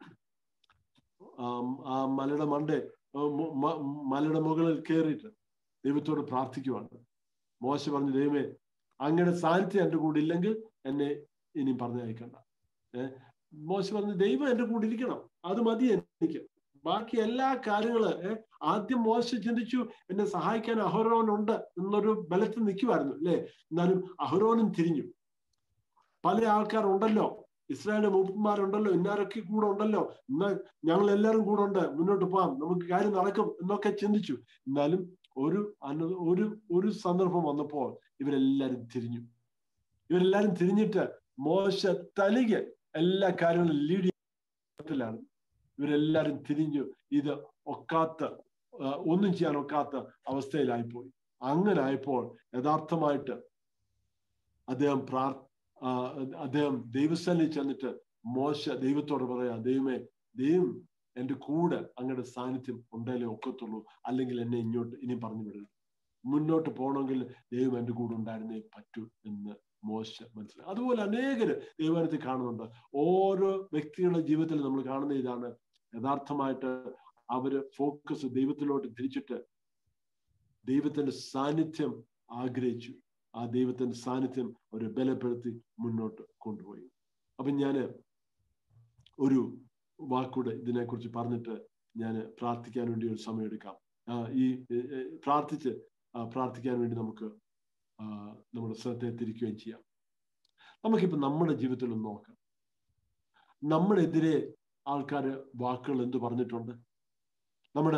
ആ മലയുടെ മണ്ടേ മലയുടെ മുകളിൽ കയറിയിട്ട് ദൈവത്തോട് പ്രാർത്ഥിക്കുവാണ് മോശ പറഞ്ഞു ദൈവമേ അങ്ങയുടെ സാന്നിധ്യം എന്റെ കൂടെ ഇല്ലെങ്കിൽ എന്നെ ഇനി പറഞ്ഞയക്കണ്ട ഏഹ് മോശ പറഞ്ഞു ദൈവം എന്റെ കൂടെ ഇരിക്കണം അത് മതി എനിക്ക് ബാക്കി എല്ലാ കാര്യങ്ങള് ആദ്യം മോശ ചിന്തിച്ചു എന്നെ സഹായിക്കാൻ അഹരോൻ ഉണ്ട് എന്നൊരു ബലത്തിൽ നിൽക്കുമായിരുന്നു അല്ലെ എന്നാലും അഹരോനും തിരിഞ്ഞു പല ആൾക്കാരുണ്ടല്ലോ ഇസ്രായേലിന്റെ മൂപ്പന്മാരുണ്ടല്ലോ ഇന്നാരൊക്കെ കൂടെ ഉണ്ടല്ലോ എന്നാ ഞങ്ങൾ എല്ലാവരും കൂടെ ഉണ്ട് മുന്നോട്ട് പോകാം നമുക്ക് കാര്യം നടക്കും എന്നൊക്കെ ചിന്തിച്ചു എന്നാലും ഒരു അനു ഒരു ഒരു സന്ദർഭം വന്നപ്പോൾ ഇവരെല്ലാരും തിരിഞ്ഞു ഇവരെല്ലാരും തിരിഞ്ഞിട്ട് മോശ തലികെ എല്ലാ കാര്യങ്ങളും ലീഡ് ാണ് ഇവരെല്ലാരും തിരിഞ്ഞു ഇത് ഒക്കാത്ത ഒന്നും ചെയ്യാൻ ഒക്കാത്ത അവസ്ഥയിലായിപ്പോയി അങ്ങനെ ആയപ്പോൾ യഥാർത്ഥമായിട്ട് അദ്ദേഹം പ്രാർ അദ്ദേഹം ദൈവസ്ഥലിൽ ചെന്നിട്ട് മോശ ദൈവത്തോട് പറയാ ദൈവമേ ദൈവം എന്റെ കൂടെ അങ്ങയുടെ സാന്നിധ്യം ഉണ്ടായാലേ ഒക്കത്തുള്ളൂ അല്ലെങ്കിൽ എന്നെ ഇങ്ങോട്ട് ഇനി പറഞ്ഞു വിടരുത് മുന്നോട്ട് പോകണമെങ്കിൽ ദൈവം എന്റെ കൂടെ ഉണ്ടായിരുന്നേ പറ്റൂ എന്ന് മോശ മനസ്സിലായി അതുപോലെ അനേകര് ദൈവനത്തിൽ കാണുന്നുണ്ട് ഓരോ വ്യക്തികളുടെ ജീവിതത്തിൽ നമ്മൾ കാണുന്ന ഇതാണ് യഥാർത്ഥമായിട്ട് അവര് ഫോക്കസ് ദൈവത്തിലോട്ട് തിരിച്ചിട്ട് ദൈവത്തിന്റെ സാന്നിധ്യം ആഗ്രഹിച്ചു ആ ദൈവത്തിന്റെ സാന്നിധ്യം അവരെ ബലപ്പെടുത്തി മുന്നോട്ട് കൊണ്ടുപോയി അപ്പൊ ഞാന് ഒരു വാക്കൂടെ ഇതിനെക്കുറിച്ച് പറഞ്ഞിട്ട് ഞാൻ പ്രാർത്ഥിക്കാൻ വേണ്ടി ഒരു സമയം എടുക്കാം ഈ പ്രാർത്ഥിച്ച് പ്രാർത്ഥിക്കാൻ വേണ്ടി നമുക്ക് നമ്മുടെ ശ്രദ്ധയെ തിരിക്കുകയും ചെയ്യാം നമുക്കിപ്പോ നമ്മുടെ ജീവിതത്തിൽ ഒന്ന് നോക്കാം നമ്മുടെതിരെ ആൾക്കാർ വാക്കുകൾ എന്ത് പറഞ്ഞിട്ടുണ്ട് നമ്മുടെ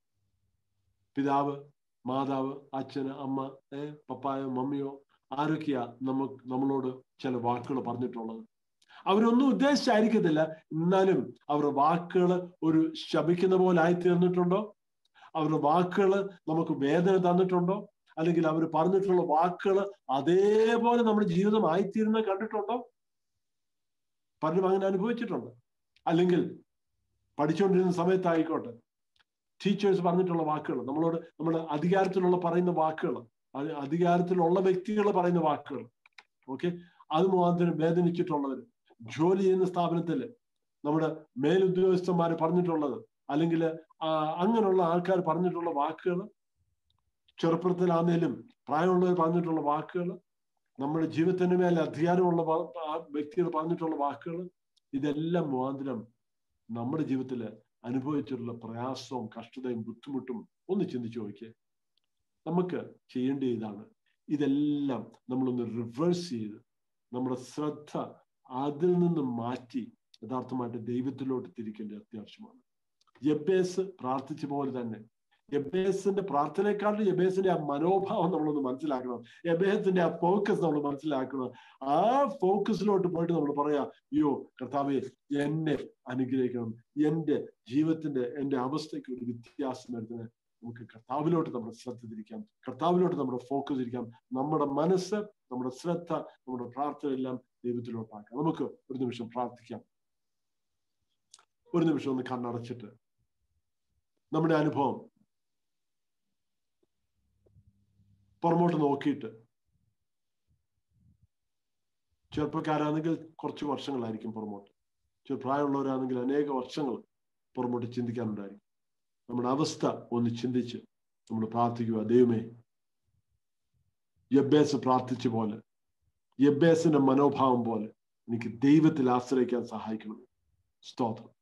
പിതാവ് മാതാവ് അച്ഛന് അമ്മ ഏ പപ്പായോ മമ്മിയോ ആരൊക്കെയാ നമുക്ക് നമ്മളോട് ചില വാക്കുകൾ പറഞ്ഞിട്ടുള്ളത് അവരൊന്നും ഉദ്ദേശിച്ചായിരിക്കത്തില്ല എന്നാലും അവരുടെ വാക്കുകൾ ഒരു ശപിക്കുന്ന പോലെ ആയി തീർന്നിട്ടുണ്ടോ അവരുടെ വാക്കുകൾ നമുക്ക് വേദന തന്നിട്ടുണ്ടോ അല്ലെങ്കിൽ അവർ പറഞ്ഞിട്ടുള്ള വാക്കുകൾ അതേപോലെ നമ്മുടെ ജീവിതം ആയിത്തീരുന്നത് കണ്ടിട്ടുണ്ടോ പലരും അങ്ങനെ അനുഭവിച്ചിട്ടുണ്ട് അല്ലെങ്കിൽ പഠിച്ചുകൊണ്ടിരുന്ന സമയത്തായിക്കോട്ടെ ടീച്ചേഴ്സ് പറഞ്ഞിട്ടുള്ള വാക്കുകൾ നമ്മളോട് നമ്മുടെ അധികാരത്തിലുള്ള പറയുന്ന വാക്കുകൾ അധികാരത്തിലുള്ള വ്യക്തികൾ പറയുന്ന വാക്കുകൾ ഓക്കെ അത് മുഖാന്തരം വേദനിച്ചിട്ടുള്ളവർ ജോലി ചെയ്യുന്ന സ്ഥാപനത്തിൽ നമ്മുടെ മേലുദ്യോഗസ്ഥന്മാർ പറഞ്ഞിട്ടുള്ളത് അല്ലെങ്കിൽ അങ്ങനെയുള്ള ആൾക്കാർ പറഞ്ഞിട്ടുള്ള വാക്കുകൾ ചെറുപ്പത്തിലാന്നേലും പ്രായമുള്ളവർ പറഞ്ഞിട്ടുള്ള വാക്കുകൾ നമ്മുടെ ജീവിതത്തിന് മേലെ അധികാരമുള്ള വ്യക്തികൾ പറഞ്ഞിട്ടുള്ള വാക്കുകൾ ഇതെല്ലാം മുഖാന്തരം നമ്മുടെ ജീവിതത്തിൽ അനുഭവിച്ചിട്ടുള്ള പ്രയാസവും കഷ്ടതയും ബുദ്ധിമുട്ടും ഒന്ന് ചിന്തിച്ചു നോക്കിയേ നമുക്ക് ചെയ്യേണ്ട ഇതാണ് ഇതെല്ലാം നമ്മളൊന്ന് റിവേഴ്സ് ചെയ്ത് നമ്മുടെ ശ്രദ്ധ അതിൽ നിന്ന് മാറ്റി യഥാർത്ഥമായിട്ട് ദൈവത്തിലോട്ട് തിരിക്കേണ്ട അത്യാവശ്യമാണ് യബേസ് പ്രാർത്ഥിച്ച പോലെ തന്നെ യബേസിന്റെ പ്രാർത്ഥനയെക്കാളും യബേസിന്റെ ആ മനോഭാവം നമ്മളൊന്ന് മനസ്സിലാക്കണം യബേസിന്റെ ആ ഫോക്കസ് നമ്മൾ മനസ്സിലാക്കണം ആ ഫോക്കസിലോട്ട് പോയിട്ട് നമ്മൾ പറയാ അയ്യോ കർത്താവെ എന്നെ അനുഗ്രഹിക്കണം എന്റെ ജീവിതത്തിന്റെ എന്റെ അവസ്ഥയ്ക്ക് ഒരു വ്യത്യാസം വരുന്നത് നമുക്ക് കർത്താവിലോട്ട് നമ്മുടെ ശ്രദ്ധ തിരിക്കാം കർത്താവിലോട്ട് നമ്മുടെ ഫോക്കസ് ഇരിക്കാം നമ്മുടെ മനസ്സ് നമ്മുടെ ശ്രദ്ധ നമ്മുടെ പ്രാർത്ഥന എല്ലാം ദൈവത്തിലോട്ടാക്കാം നമുക്ക് ഒരു നിമിഷം പ്രാർത്ഥിക്കാം ഒരു നിമിഷം ഒന്ന് കണ്ണടച്ചിട്ട് നമ്മുടെ അനുഭവം പുറമോട്ട് നോക്കിയിട്ട് ചെറുപ്പക്കാരാണെങ്കിൽ കുറച്ച് വർഷങ്ങളായിരിക്കും പുറമോട്ട് പ്രായമുള്ളവരാണെങ്കിൽ അനേക വർഷങ്ങൾ പുറമോട്ട് ചിന്തിക്കാനുണ്ടായിരിക്കും നമ്മുടെ അവസ്ഥ ഒന്ന് ചിന്തിച്ച് നമ്മൾ പ്രാർത്ഥിക്കുക ദൈവമേ യബ്ബേസ് പ്രാർത്ഥിച്ച പോലെ യബ്ബേസിന്റെ മനോഭാവം പോലെ എനിക്ക് ദൈവത്തിൽ ആശ്രയിക്കാൻ സഹായിക്കണം സ്തോത്രം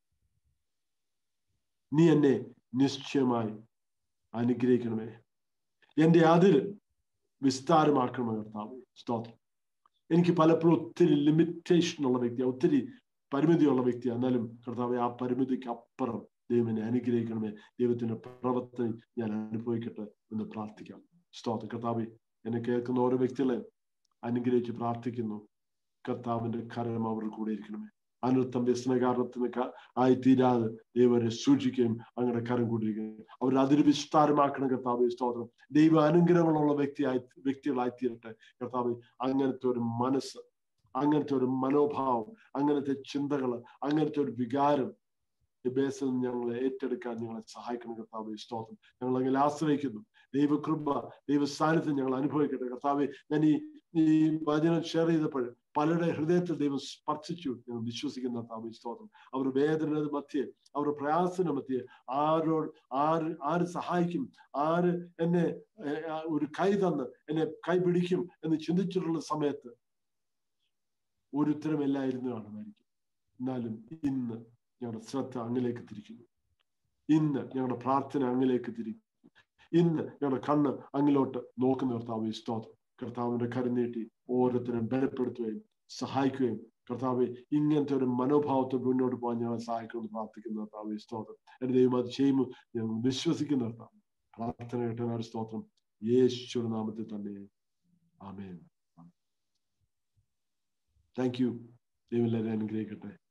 നീ എന്നെ നിശ്ചയമായി അനുഗ്രഹിക്കണമേ എന്റെ അതിൽ വിസ്താരമാക്കണമേ കർത്താവ് സ്തോത്രം എനിക്ക് പലപ്പോഴും ഒത്തിരി ലിമിറ്റേഷൻ ഉള്ള വ്യക്തിയാണ് ഒത്തിരി പരിമിതിയുള്ള വ്യക്തിയാണ് എന്നാലും കർത്താവ് ആ പരിമിതിക്ക് അപ്പുറം ദൈവനെ അനുഗ്രഹിക്കണമേ ദൈവത്തിന്റെ പ്രവർത്തനം ഞാൻ അനുഭവിക്കട്ടെ എന്ന് പ്രാർത്ഥിക്കാം സ്തോത്രം കർത്താവ് എന്നെ കേൾക്കുന്ന ഓരോ വ്യക്തികളെ അനുഗ്രഹിച്ച് പ്രാർത്ഥിക്കുന്നു കർത്താവിന്റെ കരം അവർ കൂടെ ഇരിക്കണമേ അനർത്ഥം വ്യസനകാരണത്തിന് ആയി തീരാതെ ദൈവരെ സൂക്ഷിക്കുകയും അങ്ങനെ കരം കൂട്ടിരിക്കുകയും അവർ അതിന് വിസ്താരമാക്കണം കർത്താവ് സ്തോത്രം ദൈവ അനുഗ്രഹങ്ങളുള്ള വ്യക്തിയായി വ്യക്തികളായി തീരട്ടെ കർത്താവ് അങ്ങനത്തെ ഒരു മനസ്സ് അങ്ങനത്തെ ഒരു മനോഭാവം അങ്ങനത്തെ ചിന്തകൾ അങ്ങനത്തെ ഒരു വികാരം ബേസിൽ ഞങ്ങളെ ഏറ്റെടുക്കാൻ ഞങ്ങളെ സഹായിക്കണം കർത്താവ് സ്തോത്രം ഞങ്ങൾ അങ്ങനെ ആശ്രയിക്കുന്നു ദൈവകൃപ ദൈവ സാന്നിധ്യം ഞങ്ങൾ അനുഭവിക്കട്ടെ കർത്താവ് ഞാൻ ഈ ഈ വചനം ഷെയർ ചെയ്തപ്പോൾ പലരുടെ ഹൃദയത്തിൽ ദൈവം സ്പർശിച്ചു ഞങ്ങൾ വിശ്വസിക്കുന്ന കർത്താവ് സ്തോത്രം അവർ വേദന മധ്യേ അവർ പ്രയാസന മധ്യേ ആരോട് ആര് ആര് സഹായിക്കും ആര് എന്നെ ഒരു കൈ തന്ന് എന്നെ കൈ പിടിക്കും എന്ന് ചിന്തിച്ചിട്ടുള്ള സമയത്ത് ഒരു ഉത്തരമില്ലായിരുന്നു കാണുമായിരിക്കും എന്നാലും ഇന്ന് ഞങ്ങളുടെ ശ്രദ്ധ അങ്ങിലേക്ക് തിരിക്കുന്നു ഇന്ന് ഞങ്ങളുടെ പ്രാർത്ഥന അങ്ങിലേക്ക് തിരിക്കുന്നു ഇന്ന് ഞങ്ങളുടെ കണ്ണ് അങ്ങിലോട്ട് നോക്കുന്ന കർത്താവ് സ്തോത്രം കർത്താവിന്റെ കരുനീട്ടി ഓരോരുത്തരും ബലപ്പെടുത്തുകയും സഹായിക്കുകയും കർത്താവ് ഇങ്ങനത്തെ ഒരു മനോഭാവത്തെ മുന്നോട്ട് പോകാൻ ഞങ്ങളെ സഹായിക്കുമെന്ന് പ്രാർത്ഥിക്കുന്ന കർത്താവ് സ്തോത്രം എന്റെ ദൈവം അത് ചെയ്യുമ്പോൾ ഞങ്ങൾ വിശ്വസിക്കുന്ന കർത്താവ് പ്രാർത്ഥന കിട്ടുന്ന ഒരു സ്തോത്രം യേശുവിന്റെ നാമത്തിൽ തന്നെ ആമേൻ താങ്ക് യു ദൈവം എല്ലാവരും അനുഗ്രഹിക്കട്ടെ